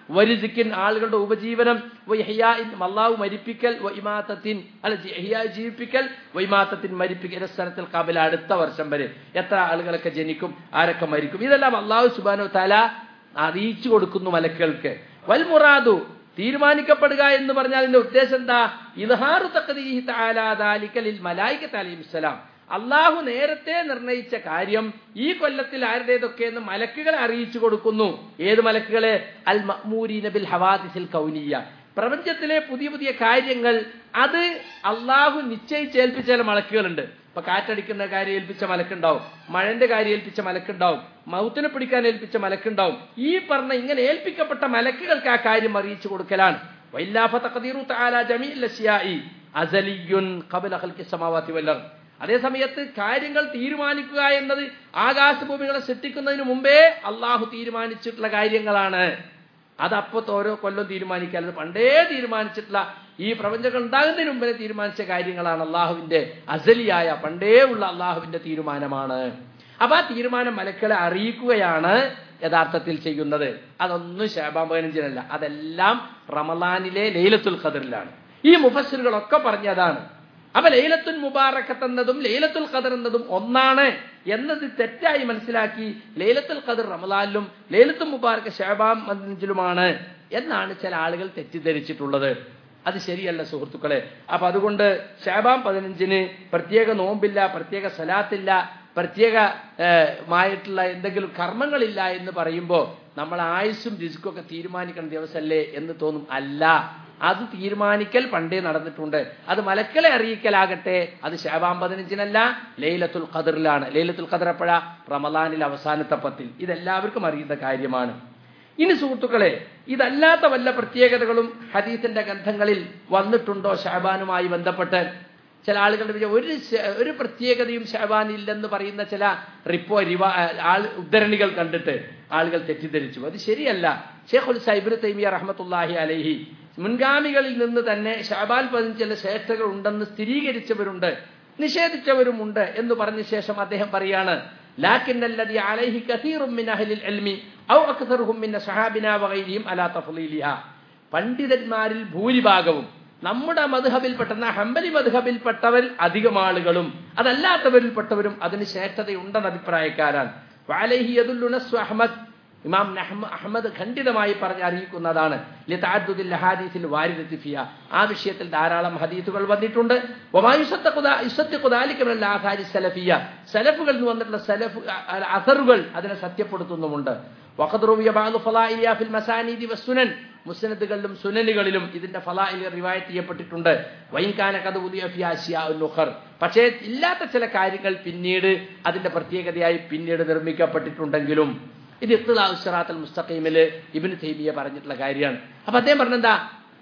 വരിസിക്കിൻ ആളുകളുടെ ഉപജീവനം വൈഹിയാഇൻ അള്ളാഹു മരിപ്പിക്കൽ വൈമാത്തത്തിൻ അല്ല ജി- ഇഹ്യാ ജീവിപ്പിക്കൽ വൈമാത്തത്തിൻ മരിപ്പിക്കൽ സ്ഥലത്തിൽ കബല അടുത്ത വർഷം വരെ എത്ര ആളുകളൊക്കെ ജനിക്കും ആരൊക്കെ മരിക്കും ഇതെല്ലാം അള്ളാഹു സുബാനു തല അറിയിച്ചു കൊടുക്കുന്നു മലക്കുകൾക്ക് വൽ മുറാദു തീരുമാനിക്കപ്പെടുക എന്ന് പറഞ്ഞാൽ അതിന്റെ ഉദ്ദേശം എന്താ ഇൽഹാറു തഖദീഹി തആല ദാലിക ലിൽ മലായികത്തി അലൈഹിസ്സലാം അള്ളാഹു നേരത്തെ നിർണയിച്ച കാര്യം ഈ കൊല്ലത്തിൽ ആരുടേതൊക്കെ എന്ന് മലക്കുകളെ അറിയിച്ചു കൊടുക്കുന്നു ഏത് മലക്കുകളെ അൽ മഅ്മൂരീന ബിൽ ഹവാദിസിൽ കൗനിയ പ്രപഞ്ചത്തിലെ പുതിയ പുതിയ കാര്യങ്ങൾ അത് അള്ളാഹു നിശ്ചയിച്ചേൽപ്പിച്ച ചില മലക്കുകളുണ്ട് ഇപ്പൊ കാറ്റടിക്കുന്ന കാര്യം ഏൽപ്പിച്ച മലക്കുണ്ടാവും മഴന്റെ കാര്യം ഏൽപ്പിച്ച മലക്കുണ്ടാവും മൗത്തിനെ പിടിക്കാൻ ഏൽപ്പിച്ച മലക്കുണ്ടാവും ഈ പറഞ്ഞ ഇങ്ങനെ ഏൽപ്പിക്കപ്പെട്ട മലക്കുകൾക്ക് ആ കാര്യം അറിയിച്ചു കൊടുക്കലാണ് വൈല്ലാഫ തഖദീറു തആല ജമീഇൽ അശ്യാഇ അസലിയുൻ ഖബല ഖൽഖി സമാവാതി വൽ അർദ് അതേ സമയത്ത് കാര്യങ്ങൾ തീരുമാനിക്കുക എന്നത് ആകാശഭൂമികളെ സൃഷ്ടിക്കുന്നതിന് മുമ്പേ അള്ളാഹു തീരുമാനിച്ചിട്ടുള്ള കാര്യങ്ങളാണ് അതപ്പോ ഓരോ കൊല്ലം തീരുമാനിക്കാൻ അത് പണ്ടേ തീരുമാനിച്ചിട്ടുള്ള ഈ പ്രപഞ്ചങ്ങൾ ഉണ്ടാകുന്നതിന് മുമ്പേ തീരുമാനിച്ച കാര്യങ്ങളാണ് അള്ളാഹുവിന്റെ അസലിയായ പണ്ടേ ഉള്ള അള്ളാഹുവിന്റെ തീരുമാനമാണ് അപ്പൊ ആ തീരുമാനം മലക്കളെ അറിയിക്കുകയാണ് യഥാർത്ഥത്തിൽ ചെയ്യുന്നത് അതൊന്നും ശാബാൻ പതിനഞ്ചിനല്ല അതെല്ലാം റമലാനിലെ ലൈലത്തുൽ ഖദറിലാണ് ഈ മുഫസ്സിറുകളൊക്കെ പറഞ്ഞതാണ് അപ്പൊ ലൈലത്തുൽ മുബാറക്കത്ത് എന്നതും ലൈലത്തുൽ ഖദർ എന്നതും ഒന്നാണ് എന്നത് തെറ്റായി മനസ്സിലാക്കി ലൈലത്തുൽ ഖദർ റമലാനിലും ലൈലത്തുൽ മുബാറക്ക് ഷാബാം പതിനഞ്ചിലുമാണ് എന്നാണ് ചില ആളുകൾ തെറ്റിദ്ധരിച്ചിട്ടുള്ളത് അത് ശരിയല്ല സുഹൃത്തുക്കളെ അപ്പൊ അതുകൊണ്ട് ഷാബാം പതിനഞ്ചിന് പ്രത്യേക നോമ്പില്ല പ്രത്യേക സലാത്തില്ല പ്രത്യേക ഏഹ്, മായിട്ടുള്ള എന്തെങ്കിലും കർമ്മങ്ങളില്ല എന്ന് പറയുമ്പോൾ നമ്മൾ ആയുസ്സും രിസ്ക്കും ഒക്കെ തീരുമാനിക്കുന്ന ദിവസമല്ലേ എന്ന് തോന്നും അല്ല അത് തീരുമാനിക്കൽ പണ്ടേ നടന്നിട്ടുണ്ട് അത് മലക്കളെ അറിയിക്കലാകട്ടെ അത് ഷാബാം പതിനഞ്ചിനല്ല ലൈലത്തുൽ ഖദറിലാണ് ലൈലത്തുൽ ഖദർ എപ്പോഴാ റമലാനിൽ അവസാനത്തെ പത്തിൽ ഇതെല്ലാവർക്കും അറിയുന്ന കാര്യമാണ് ഇനി സുഹൃത്തുക്കളെ ഇതല്ലാത്ത വല്ല പ്രത്യേകതകളും ഹദീസിന്റെ ഗ്രന്ഥങ്ങളിൽ വന്നിട്ടുണ്ടോ ഷാബാനുമായി ബന്ധപ്പെട്ട് ചില ആളുകളുടെ വിചാരം ഒരു ശ- ഒരു പ്രത്യേകതയും ഷാബാനില്ലെന്ന് പറയുന്ന ചില റിപ്പോ റിവ ആൾ ഉദ്ധരണികൾ കണ്ടിട്ട് ആളുകൾ തെറ്റിദ്ധരിച്ചു അത് ശരിയല്ല ഷേഖുൽ സൈബിർ തൈമിയ റഹ്മത്തുല്ലാഹി അലൈഹി മുൻഗാമികളിൽ നിന്ന് തന്നെ ഷാബാൻ പതിന് ചില ശ്രേഷ്ഠകൾ ഉണ്ടെന്ന് സ്ഥിരീകരിച്ചവരുണ്ട് നിഷേധിച്ചവരുമുണ്ട് എന്ന് പറഞ്ഞ ശേഷം അദ്ദേഹം പറയാണ് ലാക്കിൻ الذي عليه كثير من اهل العلم او اكثرهم من صحابنا وغيرهم على تفضيلها പണ്ഡിതന്മാരിൽ ഭൂരിഭാഗവും നമ്മുടെ മധുഹബിൽപ്പെട്ട ഹംബലി മധുഹബിൽപ്പെട്ടവരിൽ അധികം ആളുകളും അതല്ലാത്തവരിൽപ്പെട്ടവരും അതിന് ശ്രേഷ്ഠതയുണ്ടെന്ന അഭിപ്രായക്കാരാണ് വാലഹി യദുല്ലു നസ്സു അഹ്മദ് ഇമാം നഹ്മ- അഹമ്മദ് ഖണ്ഡിതമായി പറഞ്ഞ് അറിയിക്കുന്നതാണ് ലിതഅദ്ദുദിൽ ഹദീസിൽ വാരിദത്തി ഫിയ ആ വിഷയത്തിൽ ധാരാളം ഹദീസുകൾ വന്നിട്ടുണ്ട് വമാ യുസദ്ദഖു ദാ- യുസദ്ദിഖു ദാലിക മിനൽ ആഥാരി സലഫിയ സലഫുകളിൽ നിന്ന് വന്നിട്ടുള്ള സലഫ് അ- അസറുകൾ അതിനെ സത്യപ്പെടുത്തുന്നുമുണ്ട് വഖദ് റുവിയ ബഅദു ഫളായിലിയ ഫിൽ മസാനീദി വസ്സുനൻ മുസ്നദുകളിലും സുനനുകളിലും ഇതിന്റെ ഫലായിൽ റിവായത്ത് ചെയ്യപ്പെട്ടിട്ടുണ്ട് വൈൻകാന കഥ ഉദിയ ഫി ആശിയാഉൽ ഉഖർ പക്ഷേ ഇല്ലാത്ത ചില കാര്യങ്ങൾ പിന്നീട് അതിന്റെ പ്രത്യേകതയായി പിന്നീട് നിർമ്മിക്കപ്പെട്ടിട്ടുണ്ടെങ്കിലും ഇത് ഇഖ്തിലാഉസ്സറാത്തുൽ മുസ്തഖീമില് ഇബ്നു തൈമിയ പറഞ്ഞിട്ടുള്ള കാര്യമാണ് അപ്പൊ അദ്ദേഹം പറഞ്ഞെന്താ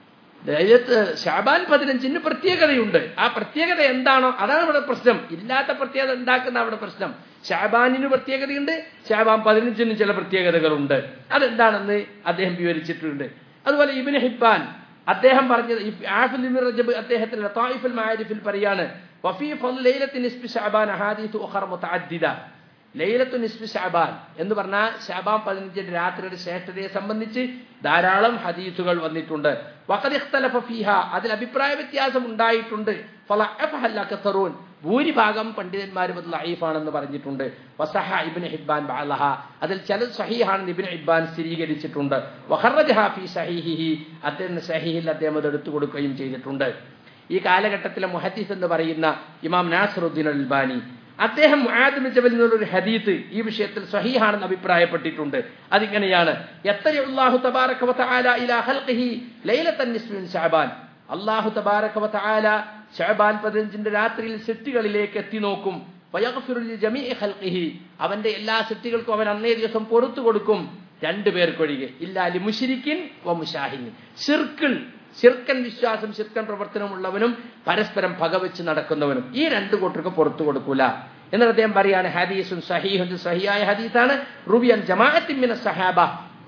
ദൈവത്ത് ഷാബാൻ പതിനഞ്ചിന് പ്രത്യേകതയുണ്ട് ആ പ്രത്യേകത എന്താണോ അതാണ് ഇവിടെ പ്രശ്നം ഇല്ലാത്ത പ്രത്യേകത ഉണ്ടാക്കുന്ന അവിടെ പ്രശ്നം ഷാബാനിന് പ്രത്യേകതയുണ്ട് ഷാബാൻ പതിനഞ്ചിന് ചില പ്രത്യേകതകളുണ്ട് അതെന്താണെന്ന് അദ്ദേഹം വിവരിച്ചിട്ടുണ്ട് അതുപോലെ ഇബിന് ഹിബാൻ അദ്ദേഹം പറഞ്ഞത് ഈ ആഫിൽ ഇബ്നു റജബ് അദ്ദേഹത്തിന്റെ തായിഫുൽ മാരിഫിൽ പറയാണ് വഫീ ഫضل ലൈലത്തി നിസ്ബി ഷഅബാൻ അഹാദീഥു ഉഖർ മുതഅദ്ദിദ ലൈലത്തു നിസ്ബി ഷാബാൻ എന്ന് പറഞ്ഞാൽ ഷാബാൻ പതിനഞ്ചിന്റെ രാത്രിയുടെ ശ്രേഷ്ഠതയെ സംബന്ധിച്ച് ധാരാളം ഹദീസുകൾ വന്നിട്ടുണ്ട് വഖദ് ഇഖ്തലഫ ഫീഹ അതിൽ അഭിപ്രായ വ്യത്യാസം ഉണ്ടായിട്ടുണ്ട് ഫളഅഫഹ അൽ-അക്സറൂൻ ഭൂരിഭാഗം പണ്ഡിതന്മാരും അത് ലൈഫാണെന്ന് പറഞ്ഞിട്ടുണ്ട് വസഹ ഇബ്നു ഹിബ്ബാൻ ബഅലഹ അതിൽ ചിലത് സഹീഹാണെന്ന് ഇബ്നു ഹിബ്ബാൻ സ്ഥിരീകരിച്ചിട്ടുണ്ട് വഖറജഹ ഫീ സഹീഹിഹി അദ്ദേഹം സഹീഹിൽ അദ്ദേഹം അത് എടുത്തു കൊടുക്കുകയും ചെയ്തിട്ടുണ്ട് ഈ കാലഘട്ടത്തിലെ മുഹദ്ദീസ് എന്ന് പറയുന്ന ഇമാം നാസറുദ്ദീൻ അൽബാനി അദ്ദേഹം മുആദിബ് ജബലിൽ നിന്നുള്ള ഒരു ഹദീത്ത് ഈ വിഷയത്തിൽ സഹീഹാണെന്ന് അഭിപ്രായപ്പെട്ടിട്ടുണ്ട് അതിങ്ങനെയാണ് യത്തലിഉല്ലാഹു തബാറക വതആല ഇലാ ഖൽഖിഹി ലൈലത്തൻ നിസ്ഫി മിൻ ശഅബാൻ അല്ലാഹു തബാറക വതആല ശഅബാൻ 15ന്റെ രാത്രിയിൽ സൃഷ്ടികളിലേക്ക് എത്തി നോക്കും വയഗ്ഫിറു ലിജമീഇ ഖൽഖിഹി അവന്റെ എല്ലാ സൃഷ്ടികൾക്കും അവൻ അന്നേ ദിവസം പൊറുത്തു കൊടുക്കും രണ്ടു പേർക്കൊഴികെ ഇല്ലാ ലി മുശ്രിക്കിൻ വ മുശാഹിൻ ശിർക്കിൾ ശിർക്കൻ വിശ്വാസം ശിർക്കൻ പ്രവർത്തനമുള്ളവനും പരസ്പരം പകവെച്ച് നടക്കുന്നവനും ഈ രണ്ടു കൂട്ടർക്ക് പുറത്തു കൊടുക്കൂല എന്നിട്ട് അദ്ദേഹം പറയാണ് ഹദീസുൻ സഹീഹുൻ സഹിയായ ഹദീസാണ് റുബിയൻ ജമാഅത്തിൻ മിന സഹാബ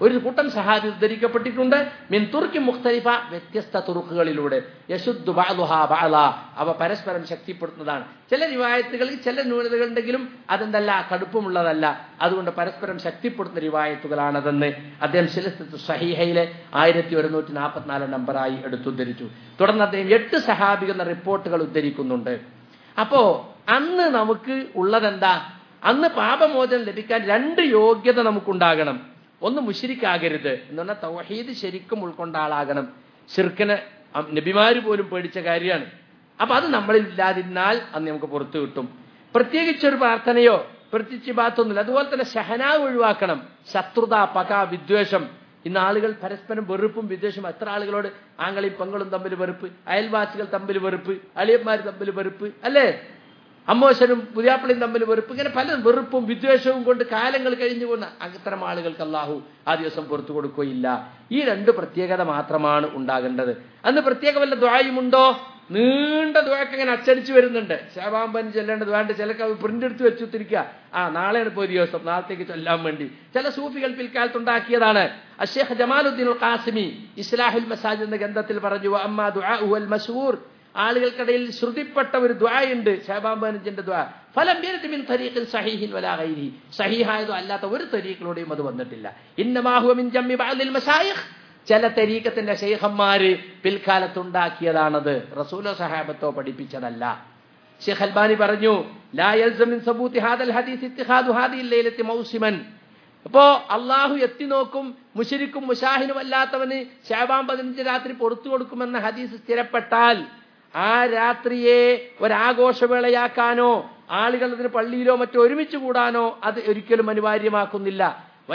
ഒരു കൂട്ടം സഹാബി ഉദ്ധരിക്കപ്പെട്ടിട്ടുണ്ട് മിൻ തുർക്കി മുഖ്തലിഫ വ്യത്യസ്ത തുറുക്കുകളിലൂടെ യശുദ്ധു ബഅദുഹാ ബഅദ അവ പരസ്പരം ശക്തിപ്പെടുത്തുന്നതാണ് ചില റിവായത്തുകളിൽ ചില ന്യൂനതകളുണ്ടെങ്കിലും അതെന്തല്ല കടുപ്പമുള്ളതല്ല അതുകൊണ്ട് പരസ്പരം ശക്തിപ്പെടുത്തുന്ന റിവായത്തുകളാണതെന്ന് അദ്ദേഹം ശിലസ്തു സഹീഹയിലെ ആയിരത്തി ഒരുന്നൂറ്റി നാൽപ്പത്തിനാല് നമ്പറായി എടുത്തുദ്ധരിച്ചു തുടർന്ന് അദ്ദേഹം എട്ട് സഹാബിക എന്ന റിപ്പോർട്ടുകൾ ഉദ്ധരിക്കുന്നുണ്ട് അപ്പോ അന്ന് നമുക്ക് ഉള്ളതെന്താ അന്ന് പാപമോചനം ലഭിക്കാൻ രണ്ട് യോഗ്യത നമുക്കുണ്ടാകണം ഒന്ന് മുഷിരിക്കാകരുത് എന്ന് പറഞ്ഞാൽ തൗഹീദ് ശരിക്കും ഉൾക്കൊണ്ട ആളാകണം ഷിർക്കിന് നബിമാര് പോലും പേടിച്ച കാര്യമാണ് അപ്പൊ അത് നമ്മളിൽ ഇല്ലാതിരുന്നാൽ അന്ന് നമുക്ക് പുറത്തു കിട്ടും പ്രത്യേകിച്ചൊരു പ്രാർത്ഥനയോ പ്രത്യേകിച്ച് ഭാഗത്തൊന്നുമില്ല അതുപോലെ തന്നെ ഷഹനാവ് ഒഴിവാക്കണം ശത്രുത പക വിദ്വേഷം ഇന്ന് ആളുകൾ പരസ്പരം വെറുപ്പും വിദ്വേഷവും എത്ര ആളുകളോട് ആങ്ങളും പെങ്ങളും തമ്മിൽ വെറുപ്പ് അയൽവാസികൾ തമ്മിൽ വെറുപ്പ് അളിയന്മാർ തമ്മിൽ വെറുപ്പ് അല്ലേ അമ്മോശനും പുതിയാപ്പിളിയും തമ്മിൽ വെറുപ്പ് ഇങ്ങനെ പല വെറുപ്പും വിദ്വേഷവും കൊണ്ട് കാലങ്ങൾ കഴിഞ്ഞു പോകുന്ന അത്തരം ആളുകൾക്ക് അള്ളാഹു ആ ദിവസം പുറത്തു കൊടുക്കുകയില്ല ഈ രണ്ട് പ്രത്യേകത മാത്രമാണ് ഉണ്ടാകേണ്ടത് അന്ന് പ്രത്യേക വല്ല ദ്വായുമുണ്ടോ നീണ്ട ദ്വാക്ക് ഇങ്ങനെ അച്ചടിച്ചു വരുന്നുണ്ട് ശാപാമ്പൻ ചെല്ലേണ്ട ദ്വാണ്ട് ചിലക്ക് പ്രിന്റ് എടുത്ത് വെച്ചു തിരിക്കുക ആ നാളെയാണ് ഇപ്പോൾ ഒരു ദിവസം നാളത്തേക്ക് ചൊല്ലാൻ വേണ്ടി ചില സൂഫികൾ പിൽക്കാലത്ത് ഉണ്ടാക്കിയതാണ് അഷേഖ് ജമാലുദ്ദീൻ ഖാസിമി ഇസ്ലാഹുൽ മസാജ് എന്ന ഗ്രന്ഥത്തിൽ പറഞ്ഞു അമ്മ ദുആഉൽ മശൂർ ആളുകൾക്കിടയിൽ ശ്രുതിപ്പെട്ട ഒരു ദ്വായുണ്ട് ഷഹബാബാനജിന്റെ ദ്വാ ഫലം മിൻ തരീഖിൻ സഹീഹിൻ വലാ ഗൈരി സഹീഹായതോ അല്ലാത്ത ഒരു തരീഖിലൂടെയും അത് വന്നിട്ടില്ല ഇന്നമാഹുവ മിൻ ജമ്മി ബഅദിൽ മശായിഖ് ചില തരീക്കത്തിന്റെ ശൈഖന്മാര് പിൽക്കാലത്തുണ്ടാക്കിയതാണത് റസൂലോ സഹാബത്തോ പഠിപ്പിച്ചതല്ല ഷെയ്ഖ് അൽബാനി പറഞ്ഞു ലാ യൽസം മിൻ സബൂതി ഹാദൽ ഹദീസ് ഇത്തിഖാദു ഹാദിൽ ലൈലത്തി മൗസിമൻ അപ്പോ അള്ളാഹു എത്തി നോക്കും മുഷരിക്കും മുഷാഹിനും അല്ലാത്തവന് ശാബാം പതിനഞ്ച് രാത്രി പുറത്തു കൊടുക്കുമെന്ന ഹദീസ് സ്ഥിരപ്പെട്ടാൽ ആ രാത്രിയെ ഒരാഘോഷവേളയാക്കാനോ ആളുകൾ അതിന് പള്ളിയിലോ മറ്റോ ഒരുമിച്ച് കൂടാനോ അത് ഒരിക്കലും അനിവാര്യമാക്കുന്നില്ല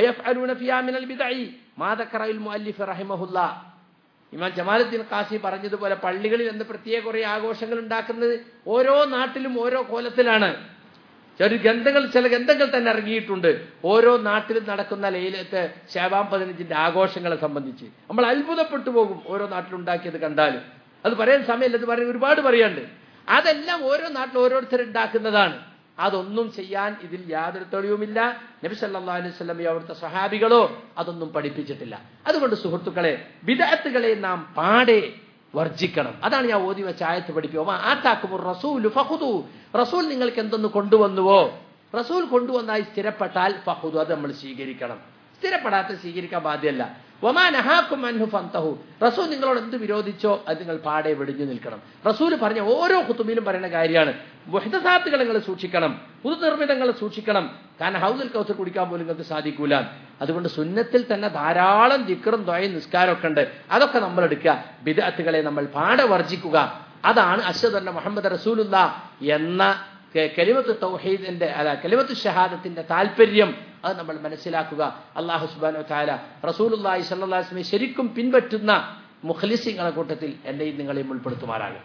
ഇമാം ജമാലുദ്ദീൻ ഖാസി പറഞ്ഞതുപോലെ പള്ളികളിൽ എന്ന് പ്രത്യേക കുറെ ആഘോഷങ്ങൾ ഉണ്ടാക്കുന്നത് ഓരോ നാട്ടിലും ഓരോ കോലത്തിലാണ് ഒരു ഗ്രന്ഥങ്ങൾ ചില ഗ്രന്ഥങ്ങൾ തന്നെ ഇറങ്ങിയിട്ടുണ്ട് ഓരോ നാട്ടിലും നടക്കുന്ന ലൈലത്തെ ശാബാം പതിനഞ്ചിന്റെ ആഘോഷങ്ങളെ സംബന്ധിച്ച് നമ്മൾ അത്ഭുതപ്പെട്ടു പോകും ഓരോ നാട്ടിലുണ്ടാക്കിയത് കണ്ടാലും അത് പറയാൻ സമയമില്ല അത് പറയാൻ ഒരുപാട് പറയാണ്ട് അതെല്ലാം ഓരോ നാട്ടിൽ ഓരോരുത്തർ ഉണ്ടാക്കുന്നതാണ് അതൊന്നും ചെയ്യാൻ ഇതിൽ യാതൊരു തെളിവുമില്ല നബി സല്ലാ അലൈഹി സ്വലമി അവിടുത്തെ സഹാബികളോ അതൊന്നും പഠിപ്പിച്ചിട്ടില്ല അതുകൊണ്ട് സുഹൃത്തുക്കളെ വിദഗ്ധകളെ നാം പാടെ വർജിക്കണം അതാണ് ഞാൻ ഓതി വെച്ച ആയത്ത് പഠിപ്പിക്കുക ആത്താക്കുമു റസൂൽ ഫഹുദു റസൂൽ നിങ്ങൾക്ക് എന്തൊന്ന് കൊണ്ടുവന്നുവോ റസൂൽ കൊണ്ടുവന്നായി സ്ഥിരപ്പെട്ടാൽ ഫഹുദു അത് നമ്മൾ സ്വീകരിക്കണം സ്ഥിരപ്പെടാത്ത സ്വീകരിക്കാൻ ബാധ്യമല്ല ഒമാനഹാക്കും അൻഹു ഫന്തഹു റസൂൽ നിങ്ങളോട് എന്ത് വിരോധിച്ചോ അത് നിങ്ങൾ പാടെ വെടിഞ്ഞു നിൽക്കണം റസൂൽ പറഞ്ഞ ഓരോ കുത്തുബിലും പറയുന്ന കാര്യമാണ് മുഹിതസാത്തുകൾ നിങ്ങൾ സൂക്ഷിക്കണം പുതുനിർമ്മിതങ്ങൾ സൂക്ഷിക്കണം കാരണം ഹൗദുൽ കൗസർ കുടിക്കാൻ പോലും നിങ്ങൾക്ക് സാധിക്കൂല അതുകൊണ്ട് സുന്നത്തിൽ തന്നെ ധാരാളം ജിക്കറും ദ്വയും നിസ്കാരമൊക്കെ ഉണ്ട് അതൊക്കെ നമ്മൾ എടുക്കുക ബിദഅത്തുകളെ നമ്മൾ പാടെ വർജിക്കുക അതാണ് അശ്വതന്ന മുഹമ്മദ് റസൂലുള്ള എന്ന കലിമത്ത് തൗഹീദിന്റെ അല്ല കലിമത്ത് ഷഹാദത്തിന്റെ താല്പര്യം അത് നമ്മൾ മനസ്സിലാക്കുക അള്ളാഹു സുബാനോ താല റസൂലുല്ലാഹി സല്ലാസ്മെ ശരിക്കും പിൻപറ്റുന്ന മുഖലിസിങ്ങളെ കൂട്ടത്തിൽ എന്നെയും നിങ്ങളെയും ഉൾപ്പെടുത്തുമാറാകും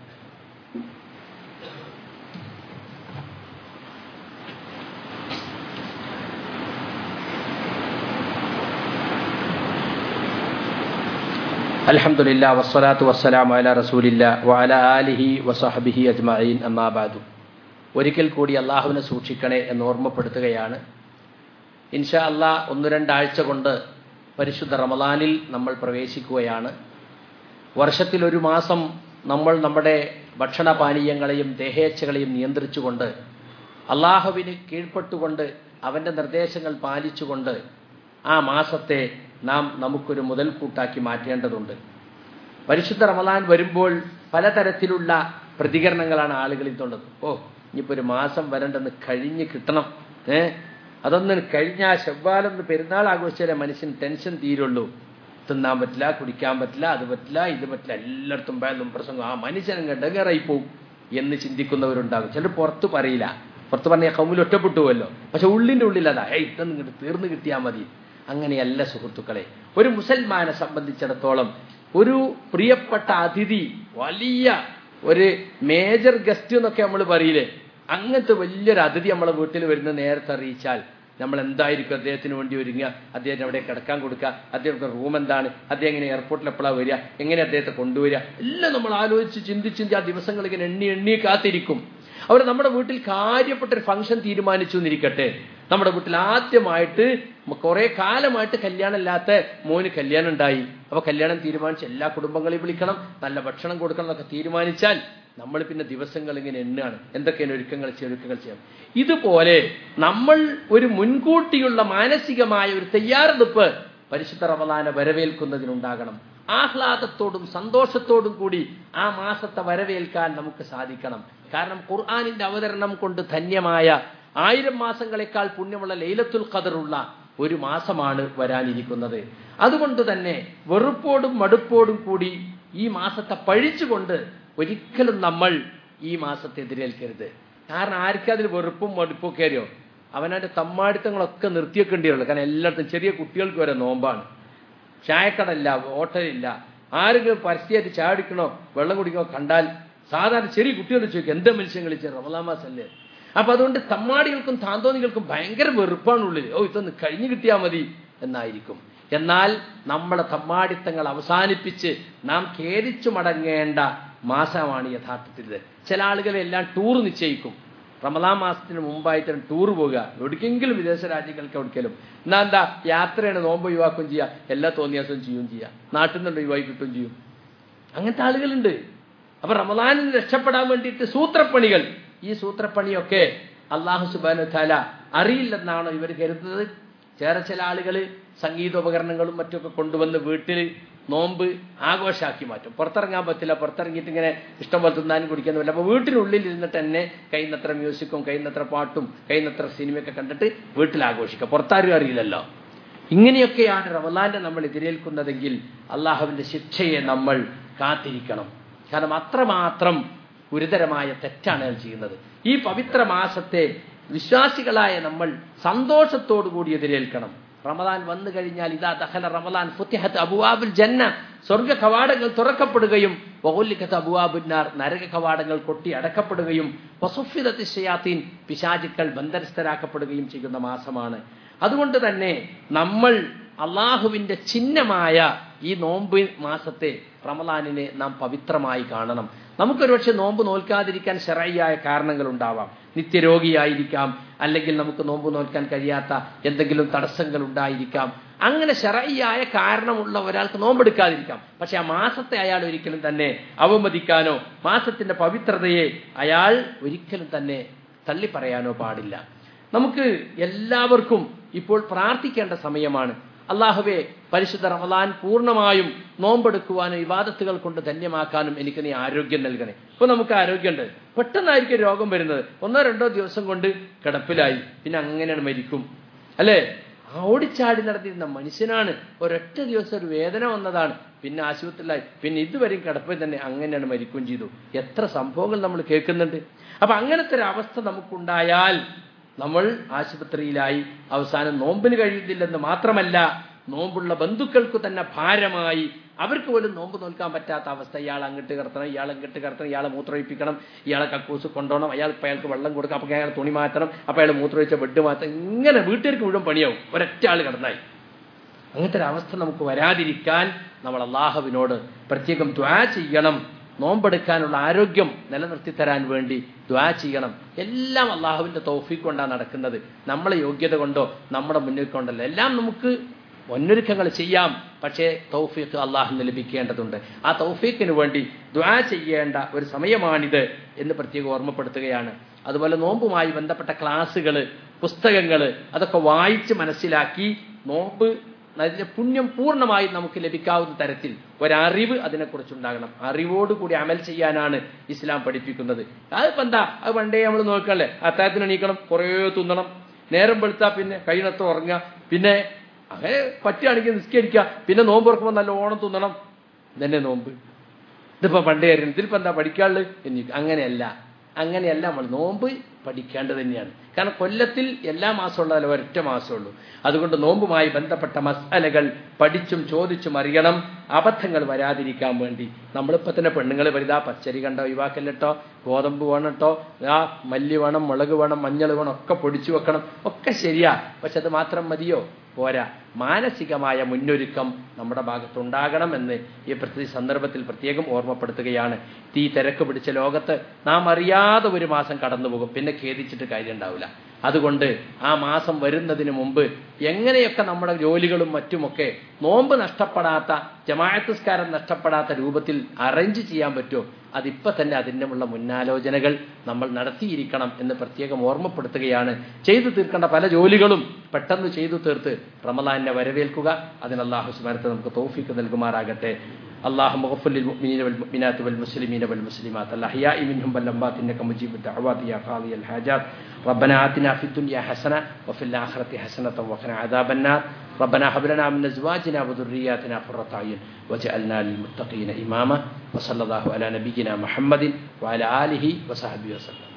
അലഹമുല്ല വസ്സലാത്തു വസ്സലാം അല റസൂലില്ല വഅല ആലിഹി വസഹബിഹി അജ്മഈൻ അമ്മാബാദു ഒരിക്കൽ കൂടി അള്ളാഹുവിനെ സൂക്ഷിക്കണേ എന്ന് ഓർമ്മപ്പെടുത്തുകയാണ് ഇൻഷാ അള്ളാ ഒന്ന് രണ്ടാഴ്ച കൊണ്ട് പരിശുദ്ധ റമദാനിൽ നമ്മൾ പ്രവേശിക്കുകയാണ് വർഷത്തിൽ ഒരു മാസം നമ്മൾ നമ്മുടെ ഭക്ഷണപാനീയങ്ങളെയും ദേഹേച്ഛകളെയും നിയന്ത്രിച്ചുകൊണ്ട് അള്ളാഹുവിന് കീഴ്പ്പെട്ടുകൊണ്ട് അവൻ്റെ നിർദ്ദേശങ്ങൾ പാലിച്ചുകൊണ്ട് ആ മാസത്തെ നാം നമുക്കൊരു മുതൽക്കൂട്ടാക്കി മാറ്റേണ്ടതുണ്ട് പരിശുദ്ധ റമദാൻ വരുമ്പോൾ പലതരത്തിലുള്ള പ്രതികരണങ്ങളാണ് ആളുകളിൽ തൊണ്ടത് ഓ ഇനിയിപ്പോൾ ഒരു മാസം വരണ്ടെന്ന് കഴിഞ്ഞ് കിട്ടണം ഏ അതൊന്ന് കഴിഞ്ഞാൽ ശവ്വാലൊന്ന് പെരുന്നാൾ ആഘോഷിച്ചാലേ മനുഷ്യൻ ടെൻഷൻ തീരുള്ളൂ തിന്നാൻ പറ്റില്ല കുടിക്കാൻ പറ്റില്ല അത് പറ്റില്ല ഇത് പറ്റില്ല എല്ലായിടത്തും ഭയം പ്രസംഗം ആ മനുഷ്യൻ ഗഡങ്ങറായി പോവും എന്ന് ചിന്തിക്കുന്നവരുണ്ടാകും ചിലർ പുറത്ത് പറയില്ല പുറത്ത് പറഞ്ഞാൽ കമ്മിൽ ഒറ്റപ്പെട്ടു പോവല്ലോ പക്ഷെ ഉള്ളിൻ്റെ ഉള്ളിൽ അതാ ഏയ് ഇതൊന്നും ഇങ്ങോട്ട് തീർന്നു കിട്ടിയാൽ മതി അങ്ങനെയല്ല സുഹൃത്തുക്കളെ ഒരു മുസൽമാനെ സംബന്ധിച്ചിടത്തോളം ഒരു പ്രിയപ്പെട്ട അതിഥി വലിയ ഒരു മേജർ ഗസ്റ്റ് എന്നൊക്കെ നമ്മൾ പറയില്ലേ അങ്ങനത്തെ വലിയൊരു അതിഥി നമ്മളെ വീട്ടിൽ വരുന്ന നേരത്തെ അറിയിച്ചാൽ നമ്മൾ എന്തായിരിക്കും അദ്ദേഹത്തിന് വേണ്ടി ഒരുങ്ങുക അദ്ദേഹത്തിന് അവിടെ കിടക്കാൻ കൊടുക്കുക അദ്ദേഹത്തിന്റെ റൂം എന്താണ് അദ്ദേഹം എങ്ങനെ എയർപോർട്ടിൽ എപ്പോഴാണ് വരിക എങ്ങനെ അദ്ദേഹത്തെ കൊണ്ടുവരിക എല്ലാം നമ്മൾ ആലോചിച്ച് ചിന്തിച്ച് ആ ദിവസങ്ങൾ ഇങ്ങനെ എണ്ണി എണ്ണി കാത്തിരിക്കും അവർ നമ്മുടെ വീട്ടിൽ കാര്യപ്പെട്ട ഒരു ഫംഗ്ഷൻ തീരുമാനിച്ചു എന്നിരിക്കട്ടെ നമ്മുടെ വീട്ടിൽ ആദ്യമായിട്ട് കുറെ കാലമായിട്ട് കല്യാണം ഇല്ലാത്ത മോന് കല്യാണം ഉണ്ടായി അപ്പൊ കല്യാണം തീരുമാനിച്ച് എല്ലാ കുടുംബങ്ങളെയും വിളിക്കണം നല്ല ഭക്ഷണം കൊടുക്കണം എന്നൊക്കെ തീരുമാനിച്ചാൽ നമ്മൾ പിന്നെ ദിവസങ്ങൾ ഇങ്ങനെ എണ്ണാണ് എന്തൊക്കെയാണ് ഒരുക്കങ്ങൾ ചെയ്യും ഒരുക്കങ്ങൾ ചെയ്യാം ഇതുപോലെ നമ്മൾ ഒരു മുൻകൂട്ടിയുള്ള മാനസികമായ ഒരു തയ്യാറെടുപ്പ് പരിശുദ്ധ റമദാനെ വരവേൽക്കുന്നതിനുണ്ടാകണം ആഹ്ലാദത്തോടും സന്തോഷത്തോടും കൂടി ആ മാസത്തെ വരവേൽക്കാൻ നമുക്ക് സാധിക്കണം കാരണം ഖുർആാനിന്റെ അവതരണം കൊണ്ട് ധന്യമായ ആയിരം മാസങ്ങളെക്കാൾ പുണ്യമുള്ള ലൈലത്തുൽ ഖദറുള്ള ഒരു മാസമാണ് വരാനിരിക്കുന്നത് അതുകൊണ്ട് തന്നെ വെറുപ്പോടും മടുപ്പോടും കൂടി ഈ മാസത്തെ പഴിച്ചുകൊണ്ട് ഒരിക്കലും നമ്മൾ ഈ മാസത്തെ എതിരേൽക്കരുത് കാരണം ആർക്കും അതിൽ വെറുപ്പും മടുപ്പും ഒക്കെ അറിയോ അവനവന്റെ തമ്മാടിത്തങ്ങളൊക്കെ നിർത്തിയേക്കേണ്ടി വരുള്ളൂ കാരണം എല്ലായിടത്തും ചെറിയ കുട്ടികൾക്ക് വരെ നോമ്പാണ് ചായക്കടല്ല ഹോട്ടലില്ല ആരെങ്കിലും പരസ്യമായിട്ട് ചാടിക്കണോ വെള്ളം കുടിക്കണോ കണ്ടാൽ സാധാരണ ചെറിയ കുട്ടികൾ ചോദിക്കും എന്താ മനുഷ്യൻ കളിച്ച റമലാമാസല്ലേ അപ്പൊ അതുകൊണ്ട് തമ്മാടികൾക്കും താന്തോന്നികൾക്കും ഭയങ്കര വെറുപ്പാണുള്ളിൽ ഓ ഇതൊന്ന് കഴിഞ്ഞു കിട്ടിയാൽ മതി എന്നായിരിക്കും എന്നാൽ നമ്മുടെ തമ്മാടിത്തങ്ങൾ അവസാനിപ്പിച്ച് നാം ഖേദിച്ചു മടങ്ങേണ്ട മാസമാണ് യഥാർത്ഥത്തിൽ ചില ആളുകളെല്ലാം ടൂർ നിശ്ചയിക്കും റമദാൻ മാസത്തിന് മുമ്പായിട്ട് ടൂർ പോകുക എവിടേക്കെങ്കിലും വിദേശ രാജ്യങ്ങൾക്ക് എവിടേക്കെങ്കിലും എന്നാ എന്താ യാത്രയാണ് നോമ്പ് ഒഴിവാക്കുകയും ചെയ്യുക എല്ലാ തോന്നിയാസവും ചെയ്യുകയും ചെയ്യുക നാട്ടിൽ നിന്ന് ഒഴിവാക്കി കിട്ടുകയും ചെയ്യും അങ്ങനത്തെ ആളുകളുണ്ട് അപ്പൊ റമദാനിൽ രക്ഷപ്പെടാൻ വേണ്ടിയിട്ട് സൂത്രപ്പണികൾ ഈ സൂത്രപ്പണിയൊക്കെ അള്ളാഹു സുബാനു താല അറിയില്ലെന്നാണോ ഇവർ കരുതുന്നത് ചേറെ ചില ആളുകൾ സംഗീതോപകരണങ്ങളും മറ്റൊക്കെ കൊണ്ടുവന്ന് വീട്ടിൽ നോമ്പ് ആഘോഷാക്കി മാറ്റും പുറത്തിറങ്ങാൻ പറ്റില്ല പുറത്തിറങ്ങിയിട്ട് ഇങ്ങനെ ഇഷ്ടം പോലെ തിന്നാനും കുടിക്കാനും പറ്റില്ല അപ്പോൾ വീട്ടിനുള്ളിൽ ഇരുന്നിട്ട് തന്നെ കൈന്നത്ര മ്യൂസിക്കും കൈന്നത്ര പാട്ടും കൈന്നത്ര സിനിമയൊക്കെ കണ്ടിട്ട് വീട്ടിൽ ആഘോഷിക്കുക പുറത്താരും അറിയില്ലല്ലോ ഇങ്ങനെയൊക്കെയാണ് റമലാന്റെ നമ്മൾ എതിരേൽക്കുന്നതെങ്കിൽ അള്ളാഹുവിന്റെ ശിക്ഷയെ നമ്മൾ കാത്തിരിക്കണം കാരണം അത്രമാത്രം ഗുരുതരമായ തെറ്റാണ് അയാൾ ചെയ്യുന്നത് ഈ പവിത്ര മാസത്തെ വിശ്വാസികളായ നമ്മൾ സന്തോഷത്തോടു കൂടി എതിരേൽക്കണം റമദാൻ വന്നു കഴിഞ്ഞാൽ ഇതാ ദഹല റമദാൻ ഫുത്തിഹത്ത് അബുവാബുൽ ജന്ന സ്വർഗ കവാടങ്ങൾ തുറക്കപ്പെടുകയും വഹുല്ലിഖത്ത് അബുവാബുന്നാർ നരക കവാടങ്ങൾ കൊട്ടി അടക്കപ്പെടുകയും വസുഫിദത്ത് ഷയാത്തീൻ പിശാചുക്കൾ ബന്ധനസ്ഥരാക്കപ്പെടുകയും ചെയ്യുന്ന മാസമാണ് അതുകൊണ്ട് തന്നെ നമ്മൾ അള്ളാഹുവിന്റെ ചിഹ്നമായ ഈ നോമ്പ് മാസത്തെ റമദാനിനെ നാം പവിത്രമായി കാണണം നമുക്കൊരുപക്ഷെ നോമ്പ് നോൽക്കാതിരിക്കാൻ ശരായിയായ കാരണങ്ങൾ ഉണ്ടാവാം നിത്യരോഗിയായിരിക്കാം അല്ലെങ്കിൽ നമുക്ക് നോമ്പ് നോൽക്കാൻ കഴിയാത്ത എന്തെങ്കിലും തടസ്സങ്ങൾ ഉണ്ടായിരിക്കാം അങ്ങനെ ശരായിയായ കാരണമുള്ള ഒരാൾക്ക് നോമ്പെടുക്കാതിരിക്കാം പക്ഷെ ആ മാസത്തെ അയാൾ ഒരിക്കലും തന്നെ അവമതിക്കാനോ മാസത്തിന്റെ പവിത്രതയെ അയാൾ ഒരിക്കലും തന്നെ തള്ളി പറയാനോ പാടില്ല നമുക്ക് എല്ലാവർക്കും ഇപ്പോൾ പ്രാർത്ഥിക്കേണ്ട സമയമാണ് അള്ളാഹുവെ പരിശുദ്ധ റമദാൻ പൂർണ്ണമായും നോമ്പെടുക്കുവാനും ഇവാദത്തുകൾ കൊണ്ട് ധന്യമാക്കാനും എനിക്ക് നീ ആരോഗ്യം നൽകണേ ഇപ്പൊ നമുക്ക് ആരോഗ്യമുണ്ട് പെട്ടെന്നായിരിക്കും രോഗം വരുന്നത് ഒന്നോ രണ്ടോ ദിവസം കൊണ്ട് കിടപ്പിലായി പിന്നെ അങ്ങനെയാണ് മരിക്കും അല്ലേ ഓടിച്ചാടി നടത്തിയിരുന്ന മനുഷ്യനാണ് ഒരൊറ്റ ദിവസം ഒരു വേദന വന്നതാണ് പിന്നെ ആശുപത്രിയിലായി പിന്നെ ഇതുവരെയും കിടപ്പിൽ തന്നെ അങ്ങനെയാണ് മരിക്കുകയും ചെയ്തു എത്ര സംഭവങ്ങൾ നമ്മൾ കേൾക്കുന്നുണ്ട് അപ്പൊ അങ്ങനത്തെ ഒരു അവസ്ഥ നമുക്കുണ്ടായാൽ നമ്മൾ ആശുപത്രിയിലായി അവസാനം നോമ്പിന് കഴിയുന്നില്ലെന്ന് മാത്രമല്ല നോമ്പുള്ള ബന്ധുക്കൾക്ക് തന്നെ ഭാരമായി അവർക്ക് പോലും നോമ്പ് നോൽക്കാൻ പറ്റാത്ത അവസ്ഥ ഇയാൾ അങ്ങോട്ട് കിടത്തണം ഇയാൾ അങ്ങോട്ട് കിടത്തണം ഇയാളെ മൂത്രമൊഴിപ്പിക്കണം ഇയാളെ കക്കൂസ് കൊണ്ടുപോകണം അയാൾ ഇപ്പം അയാൾക്ക് വെള്ളം കൊടുക്കാം അപ്പം അയാൾ തുണി മാറ്റണം അപ്പം അയാൾ മൂത്രമൊഴിച്ച ബെഡ് മാറ്റണം ഇങ്ങനെ വീട്ടുകാർക്ക് മുഴുവൻ പണിയാവും ഒരൊറ്റ ആൾ കിടന്നായി അങ്ങനത്തെ ഒരു അവസ്ഥ നമുക്ക് വരാതിരിക്കാൻ നമ്മൾ അള്ളാഹുവിനോട് പ്രത്യേകം ദ്വാ ചെയ്യണം നോമ്പെടുക്കാനുള്ള ആരോഗ്യം നിലനിർത്തി തരാൻ വേണ്ടി ദ്വാ ചെയ്യണം എല്ലാം അള്ളാഹുവിന്റെ തൗഫീഖ് കൊണ്ടാണ് നടക്കുന്നത് നമ്മളെ യോഗ്യത കൊണ്ടോ നമ്മുടെ മുന്നിൽ കൊണ്ടല്ലോ എല്ലാം നമുക്ക് മുന്നൊരുക്കങ്ങൾ ചെയ്യാം പക്ഷേ തൗഫീഖ് അള്ളാഹുന്ന് ലഭിക്കേണ്ടതുണ്ട് ആ തൗഫീഖിന് വേണ്ടി ദ്വാ ചെയ്യേണ്ട ഒരു സമയമാണിത് എന്ന് പ്രത്യേകം ഓർമ്മപ്പെടുത്തുകയാണ് അതുപോലെ നോമ്പുമായി ബന്ധപ്പെട്ട ക്ലാസ്സുകൾ പുസ്തകങ്ങൾ അതൊക്കെ വായിച്ച് മനസ്സിലാക്കി നോമ്പ് അതിന്റെ പുണ്യം പൂർണ്ണമായി നമുക്ക് ലഭിക്കാവുന്ന തരത്തിൽ ഒരറിവ് അതിനെക്കുറിച്ചുണ്ടാകണം അറിവോടുകൂടി അമൽ ചെയ്യാനാണ് ഇസ്ലാം പഠിപ്പിക്കുന്നത് അതിപ്പോ എന്താ അത് പണ്ടേ നമ്മൾ നോക്കല്ലേ അത്താഴത്തിന് എണീക്കണം കുറേ തിന്നണം നേരം വെളുത്താ പിന്നെ കഴിയണത്ര ഉറങ്ങുക പിന്നെ അങ്ങനെ പറ്റുകയാണെങ്കിൽ നിസ്കരിക്കുക പിന്നെ നോമ്പ് തുറക്കുമ്പോൾ നല്ല ഓണം തിന്നണം ഇതന്നെ നോമ്പ് ഇതിപ്പോ പണ്ടേ ആയിരുന്നു ഇതിലിപ്പോ എന്താ പഠിക്കാനുള്ളത് എന്ന് അങ്ങനെയല്ല അങ്ങനെയല്ല നമ്മൾ നോമ്പ് പഠിക്കേണ്ടത് തന്നെയാണ് കാരണം കൊല്ലത്തിൽ എല്ലാ മാസവും ഉള്ളതല്ല ഒരൊറ്റ മാസമുള്ളൂ അതുകൊണ്ട് നോമ്പുമായി ബന്ധപ്പെട്ട മസാലകൾ പഠിച്ചും ചോദിച്ചും അറിയണം അബദ്ധങ്ങൾ വരാതിരിക്കാൻ വേണ്ടി നമ്മളിപ്പോൾ തന്നെ പെണ്ണുങ്ങൾ വലുതാ പച്ചരി കണ്ടോ ഒഴിവാക്കല്ലട്ടോ ഗോതമ്പ് വേണം കേട്ടോ ആ മല്ലി വേണം മുളക് വേണം മഞ്ഞൾ വേണം ഒക്കെ പൊടിച്ചു വെക്കണം ഒക്കെ ശരിയാ പക്ഷെ അത് മാത്രം മതിയോ പോരാ മാനസികമായ മുന്നൊരുക്കം നമ്മുടെ ഭാഗത്തുണ്ടാകണം എന്ന് ഈ പ്രത്യേക സന്ദർഭത്തിൽ പ്രത്യേകം ഓർമ്മപ്പെടുത്തുകയാണ് തീ തിരക്ക് പിടിച്ച ലോകത്ത് നാം അറിയാതെ ഒരു മാസം കടന്നു പോകും പിന്നെ ഖേദിച്ചിട്ട് കാര്യം ഉണ്ടാവില്ല അതുകൊണ്ട് ആ മാസം വരുന്നതിന് മുമ്പ് എങ്ങനെയൊക്കെ നമ്മുടെ ജോലികളും മറ്റുമൊക്കെ നോമ്പ് നഷ്ടപ്പെടാത്ത ജമാഅത്തുസ്കാരം നഷ്ടപ്പെടാത്ത രൂപത്തിൽ അറേഞ്ച് ചെയ്യാൻ പറ്റുമോ അതിപ്പോൾ തന്നെ അതിനുള്ള മുന്നാലോചനകൾ നമ്മൾ നടത്തിയിരിക്കണം എന്ന് പ്രത്യേകം ഓർമ്മപ്പെടുത്തുകയാണ് ചെയ്തു തീർക്കേണ്ട പല ജോലികളും പെട്ടെന്ന് ചെയ്തു തീർത്ത് റമലാനെ വരവേൽക്കുക അതിന് അള്ളാഹു സ്മരത്ത് നമുക്ക് തോഫിക്ക് നൽകുമാറാകട്ടെ اللهم اغفر للمؤمنين والمؤمنات والمسلمين والمسلمات الأحياء منهم والأموات إنك مجيب الدعوات يا قاضي الحاجات ربنا آتنا في الدنيا حسنة وفي الآخرة حسنة وقنا عذاب النار ربنا هب لنا من أزواجنا وذرياتنا قرة أعين وجعلنا للمتقين إماما وصلى الله على نبينا محمد وعلى آله وصحبه وسلم